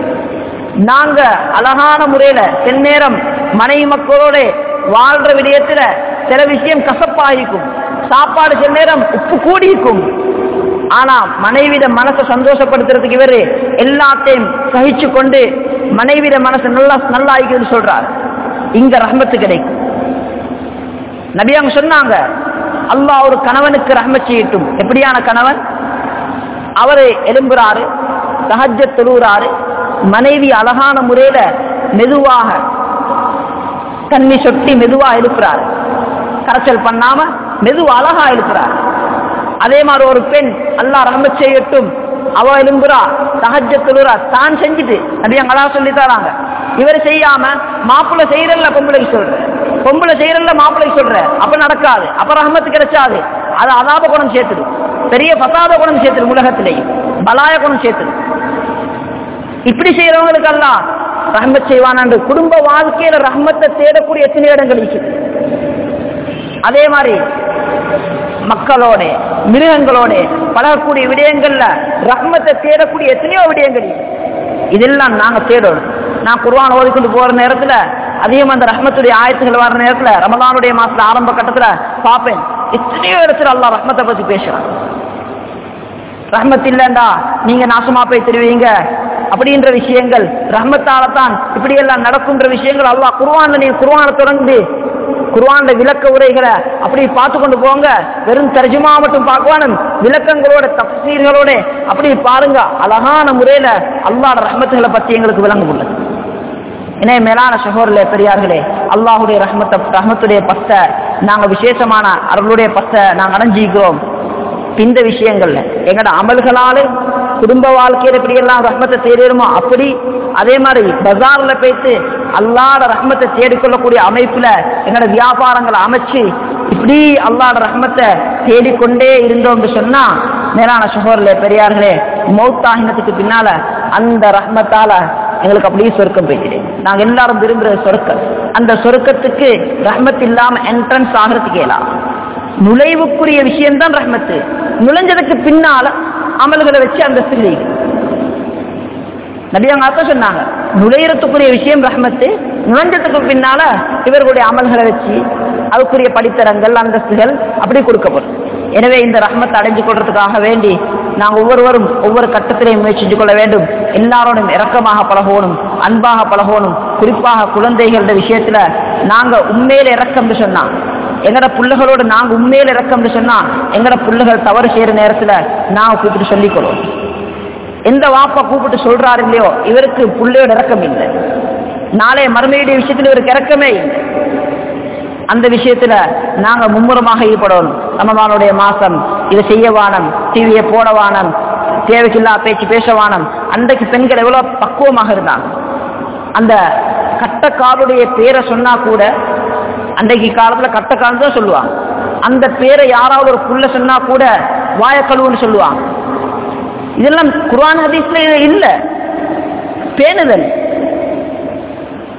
[SPEAKER 1] நாங்க அழகான முறையில சில நேரம் மனைவி மக்களோட வாழ்ற விடயத்துல சில விஷயம் கசப்பாயிருக்கும் சாப்பாடு சில நேரம் உப்பு கூடியிருக்கும் ஆனா மனைவிட மனசை சந்தோஷப்படுத்துறதுக்கு இவரு எல்லாத்தையும் சகிச்சு கொண்டு மனைவிட மனசை நல்லா நல்லா ஆகிக்குதுன்னு சொல்றார் இங்க ரஹ்மத்து கிடைக்கும் நபி அவங்க சொன்னாங்க அல்லாஹ் ஒரு கணவனுக்கு ரஹ்மத் செய்யட்டும் எப்படியான கணவன் அவரு எலும்புறாரு சஹஜ தொழுகிறாரு மனைவி அழகான முறையில மெதுவாக தண்ணி சொட்டி மெதுவா எழுப்புறாரு கரைச்சல் பண்ணாம மெதுவா அழகா எழுப்புறாரு அதே மாதிரி ஒரு பெண் அல்லாஹ் ரஹ்மத் செய்யட்டும் அவ எலும்புறா சஹஜ தொழுறா தான் செஞ்சுட்டு நபி அங்களா சொல்லி தராங்க இவர் செய்யாம மாப்பிள்ளை செய்யறல்ல பொம்பளைக்கு சொல்ற பொம்பளை செய்யறல்ல மாப்பிள்ளைக்கு சொல்ற அப்ப நடக்காது அப்ப ரஹமத்து கிடைச்சாது அது அதாப குணம் சேர்த்துடு பெரிய பசாத குணம் சேர்த்துடு உலகத்திலேயும் பலாய குணம் சேர்த்துடு இப்படி செய்யறவங்களுக்கு எல்லாம் ரஹ்மத் செய்வான் குடும்ப வாழ்க்கையில ரஹ்மத்தை தேடக்கூடிய எத்தனை இடங்கள் இருக்குது அதே மாதிரி மக்களோட மிருகங்களோட பழகக்கூடிய விடயங்கள்ல ரஹ்மத்தை தேடக்கூடிய எத்தனையோ விடயங்கள் இருக்கு. இதெல்லாம் நாங்க தேடணும் நான் குர்ஆன் ஓதிக்கொண்டு போற நேரத்துல அதிகம் அந்த ரஹ்மத்துடைய ஆயத்துகள் வர நேரத்துல ரமலானுடைய மாசத்துல ஆரம்ப கட்டத்துல பார்ப்பேன் எத்தனையோ இடத்துல அல்லாஹ் ரஹ்மத்தை பத்தி பேசுறான் ரஹ்மத் இல்லண்டா நீங்க நாசமா போய் தெரிவிங்க அப்படின்ற விஷயங்கள் ரஹ்மத்தால தான் இப்படி எல்லாம் நடக்குன்ற விஷயங்கள் அல்லாஹ் குர்ஆன்ல நீங்க குர்ஆனை தொடர்ந்து குர்ஆன்ல விளக்க உரைகளை அப்படி பார்த்து கொண்டு போங்க வெறும் தர்ஜுமா மட்டும் பார்க்கவானும் விளக்கங்களோட தப்சீர்களோட அப்படி பாருங்க அழகான முறையில அல்லாஹ்ட ரஹ்மத்துகளை பத்தி எங்களுக்கு விளங்க உள்ளது எனவே மேலான சகோதரர்களே பெரியார்களே அல்லாஹுடைய ரஹ்மத்தை ரஹ்மத்துடைய பஸ்த நாங்க விசேஷமான அவர்களுடைய பஸ்த நாங்க அடைஞ்சிக்கிறோம் இந்த விஷயங்கள்ல எங்கட அமல்களால குடும்ப வாழ்க்கையில எப்படி எல்லாம் ரஹ்மத்தை தேடிடுமோ அப்படி அதே மாதிரி பஜார்ல போயிட்டு அல்லாட ரஹ்மத்தை தேடிக்கொள்ளக்கூடிய அமைப்புல எங்கட வியாபாரங்களை அமைச்சு இப்படி அல்லாட ரஹ்மத்தை தேடிக்கொண்டே இருந்தோம்னு சொன்னா மேலான சகோதரர்களே பெரியார்களே மௌத்தாகினத்துக்கு பின்னால அந்த ரஹ்மத்தால எங்களுக்கு அப்படியே சொர்க்கம் போயிடுது நாங்க எல்லாரும் விரும்புற சொர்க்கம் அந்த சொர்க்கத்துக்கு ரஹ்மத் இல்லாம என்ட்ரன்ஸ் ஆகிறதுக்கு இயலாம் நுழைவுக்குரிய விஷயம்தான் ரஹ்மத்து நுழைஞ்சதுக்கு பின்னால அமல்களை வச்சு அந்த சிலை நபியாங்க அர்த்தம் சொன்னாங்க நுழையறதுக்குரிய விஷயம் ரஹ்மத்து நுழைஞ்சதுக்கு பின்னால இவர்களுடைய அமல்களை வச்சு அதுக்குரிய படித்தரங்கள் அந்தஸ்துகள் அப்படி கொடுக்கப்படும் எனவே இந்த ரஹ்மத்தை அடைஞ்சு கொள்றதுக்காக வேண்டி நாங்கள் ஒவ்வொருவரும் ஒவ்வொரு கட்டத்திலையும் முயற்சித்து கொள்ள வேண்டும் எல்லாரோடும் இரக்கமாக பழகணும் அன்பாக பழகணும் குறிப்பாக குழந்தைகளோட விஷயத்துல நாங்க உண்மையில இறக்கம்னு சொன்னா எங்கட பிள்ளைகளோட நாங்க உண்மையில இறக்கம்னு சொன்னா எங்கட பிள்ளைகள் தவறு செய்யற நேரத்துல நாங்க கூப்பிட்டு சொல்லிக்கொள்வோம் எந்த வாப்பா கூப்பிட்டு சொல்றாரு இல்லையோ இவருக்கு பிள்ளையோட இறக்கம் இல்லை நாளைய மறுமையுடைய விஷயத்துல இவருக்கு இறக்கமே இல்லை அந்த விஷயத்துல நாங்க மும்முரமாக ஈடுபடணும் ரமதானுடைய மாசம் இதை செய்ய வானம் டிவியை போட வானம் தேவைக்கில்லா பேச்சு பேச வானம் அன்றைக்கு பெண்கள் எவ்வளவு பக்குவமாக இருந்தாங்க அந்த கட்டக்காலுடைய பேரை சொன்னா கூட அன்றைக்கு காலத்துல கட்டக்கால் தான் சொல்லுவாங்க அந்த பேரை யாராவது ஒரு புள்ள சொன்னா கூட வாயக்கழுவுன்னு சொல்லுவாங்க இதெல்லாம் குர்ஆன் ஹதீஸ்ல இல்ல பேணுதல்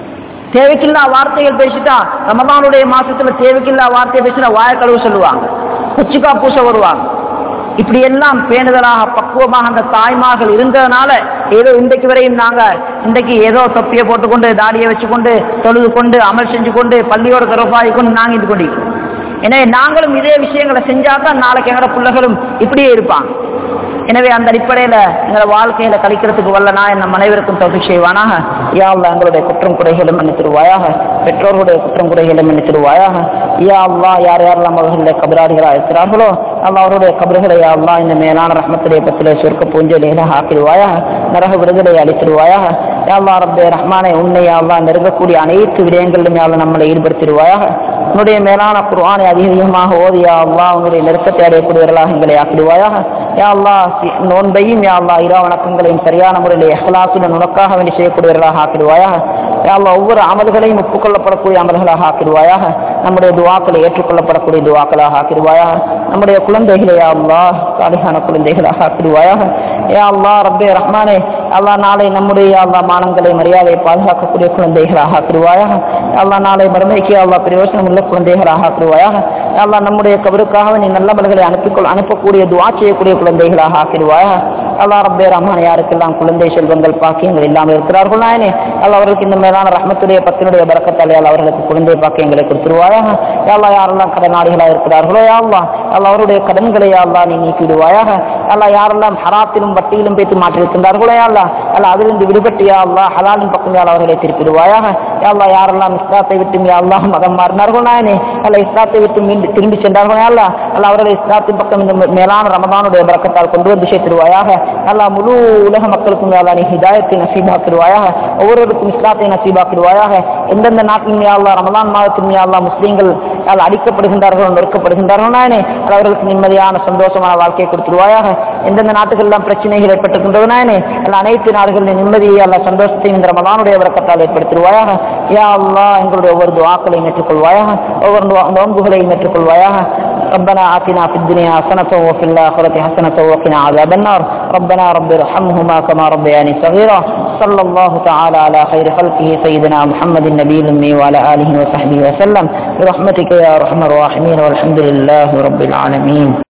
[SPEAKER 1] தேவைக்கில்லா வார்த்தைகள் பேசிட்டா ரமதானுடைய மாசத்துல தேவைக்கில்லா வார்த்தையை பேசினா வாய கழுவு சொல்லுவாங்க குச்சிக்கா பூச வருவாங்க இப்படி எல்லாம் பேணுதலாக பக்குவமாக அந்த தாய்மார்கள் இருந்ததுனால ஏதோ இன்றைக்கு வரையும் நாங்க இன்றைக்கு ஏதோ தொப்பியை போட்டுக்கொண்டு தாடியை வச்சுக்கொண்டு தொழுது கொண்டு அமல் செஞ்சு கொண்டு பள்ளியோட தொடர்பாகி கொண்டு நாங்க இது கொண்டிருக்கோம் எனவே நாங்களும் இதே விஷயங்களை செஞ்சாதான் நாளைக்கு எங்களோட பிள்ளைகளும் இப்படியே இருப்பாங்க எனவே அந்த அடிப்படையில எங்களை வாழ்க்கையில கழிக்கிறதுக்கு வல்ல நான் நம் அனைவருக்கும் தௌஃபீக் செய்வானாக யா அல்லாஹ் எங்களுடைய குற்றம் குறைகளும் மன்னித்திருவாயாக பெற்றோர்களுடைய குற்றம் குறைகளும் மன்னித்திருவாயாக யா அல்லாஹ் யார் யாரெல்லாம் அவர்களுடைய கபராடிகளாக இருக்கிறார்களோ அல்லாஹ் அவருடைய கபறுகளை யா அல்லாஹ் இந்த மேலான ரஹ்மத்துடைய பத்திலே சொர்க்க பூஞ்சலிகளாக ஆக்கிடுவாயாக நரக விடுதலை அளித்திடுவாயாக யா அல்லாஹ் ரப்பே ரஹ்மானே உன்னை யா அல்லாஹ் நெருங்கக்கூடிய அனைத்து விடயங்களிலும் யா அல்லாஹ் நம்மளை ஈடுபடுத்திடுவாயாக உன்னுடைய மேலான குர்ஆனை அதிகமாக ஓதியா அல்லாஹ் உன்னுடைய நெருக்கத்தை அடையக்கூடியவர்களாக எங்களை ஆக்கிடுவாயாக யா அல்லாஹ் சி- நோன்பையும் யா அல்லாஹ் இரா வணக்கங்களையும் சரியான முறையில் இஹ்லாசுடன் உனக்காக வேண்டி செய்யக்கூடியவர்களாக ஆக்கிடுவாயாக யா அல்லாஹ் ஒவ்வொரு அமல்களையும் ஒப்புக்கொள்ளப்படக்கூடிய அமல்களாக ஆக்கிடுவாயாக நம்முடைய துவாக்களை ஏற்றுக்கொள்ளப்படக்கூடிய துவாக்களாக ஆக்கிடுவாயாக நம்முடைய குழந்தைகளை யா அல்லாஹ் சாலிகான குழந்தைகளாக ஆக்கிடுவாயாக யா அல்லாஹ் ரப்பே ரஹ்மானே அல்லாஹ் நாளை நம்முடைய யா அல்லாஹ் மானங்களை மரியாதையை பாதுகாக்கக்கூடிய குழந்தைகளாக ஆக்கிடுவாயாக யா அல்லாஹ் நாளை மறுமைக்கு யா அல்லாஹ் பிரயோஜனம் உள்ள குழந்தைகளாக ஆக்கிடுவாயாக யா அல்லாஹ் நம்முடைய கபருக்காக நீ நல்லவர்களை அனுப்பிக்கொள் அனுப்பக்கூடிய துவா செய்யக்கூடிய குழந்தைகளாக ஆக்கிடுவாயாக அல்லாஹ் ரப்பே ரஹ்மான் யாருக்கெல்லாம் குழந்தை செல்வங்கள் பாக்கியங்கள் இல்லாமல் இருக்கிறார்கள் நாயனே அல்லாஹ் அவர்களுக்கு இந்த மேலான ரஹ்மத்துடைய பத்தினுடைய பறக்கத்தாலே அல்லாஹ் அவர்களுக்கு குழந்தை பாக்கியங்களை கொடுத்துருவாயாக யா அல்லாஹ் யாரெல்லாம் கடனாளிகளாக இருக்கிறார்களோ யா அல்லாஹ் அல்லாஹ் அவருடைய கடன்களை யா அல்லாஹ் நீ நீக்கிடுவாயாக அல்லாஹ் யாரெல்லாம் ஹராத்திலும் வட்டியிலும் பேத்து மாற்றிருக்கின்றார்களோ யா அல்லாஹ் அல்லாஹ் அதிலிருந்து விடுபட்டு யா அல்லாஹ் ஹலாலின் பக்கம் யா அல்லாஹ் அவர்களை திருப்பிடுவாயாக யா அல்லாஹ் யாரெல்லாம் இஸ்லாத்தை விட்டு யா அல்லாஹ் மதம் மாறினார்கள் நாயனே அல்லாஹ் இஸ்லாத்தை விட்டு மீண்டு திரும்பி சென்றார்கள் யா அல்லாஹ் அல்லாஹ் அவர்களை இஸ்லாத்தின் பக்கம் இந்த மேலான ரமதானுடைய பறக்கத்தால் கொண்டு வந்து சேர்த்திருவாயாக அல்லாஹ் முழு உலக மக்களுக்கும் யா அல்லாஹ் நீ ஹிதாயத்தை நசீபாக்கிடுவாயாக ஒவ்வொருவருக்கும் இஸ்லாத்தை நசீபாக்கிடுவாயாக எந்தெந்த நாட்டிலும் யா அல்லாஹ் ரமதான் மாதத்திலும் யா அல்லாஹ் முஸ்லீம்கள் யா அல்லாஹ் அடிக்கப்படுகின்றார்கள் நொறுக்கப்படுகின்றார்கள் நாயனே அல்லாஹ் அவர்களுக்கு நிம்மதியான சந்தோஷமான வாழ்க்கையை கொடுத்துருவாயாக எந்தெந்த நாட்டுகளெல்லாம் பிரச்சனைகள் ஏற்பட்டிருக்கின்றது நாயனே அல்லாஹ் அனைத்து நாடுகளின் நிம்மதியை அல்லாஹ் சந்தோஷத்தையும் இந்த ரமதானுடைய வரக்கத்தால் ஏற்படுத்திடுவாயாக யா அல்லாஹ் எங்களுடைய ஒவ்வொரு துவாக்களையும் ஏற்றுக்கொள்வாயாக ஒவ்வொரு நோ- நோன்புகளையும் ஏற்றுக்கொள்வாயாக ربنا آتنا في الدنيا حسنة وفي الآخرة حسنة وقنا عذاب النار ربنا رب ارحمهما كما ربياني صغيرا صلى الله تعالى على خير خلقه سيدنا محمد النبي الأمي وعلى آله وصحبه وسلم برحمتك يا أرحم الراحمين والحمد لله رب العالمين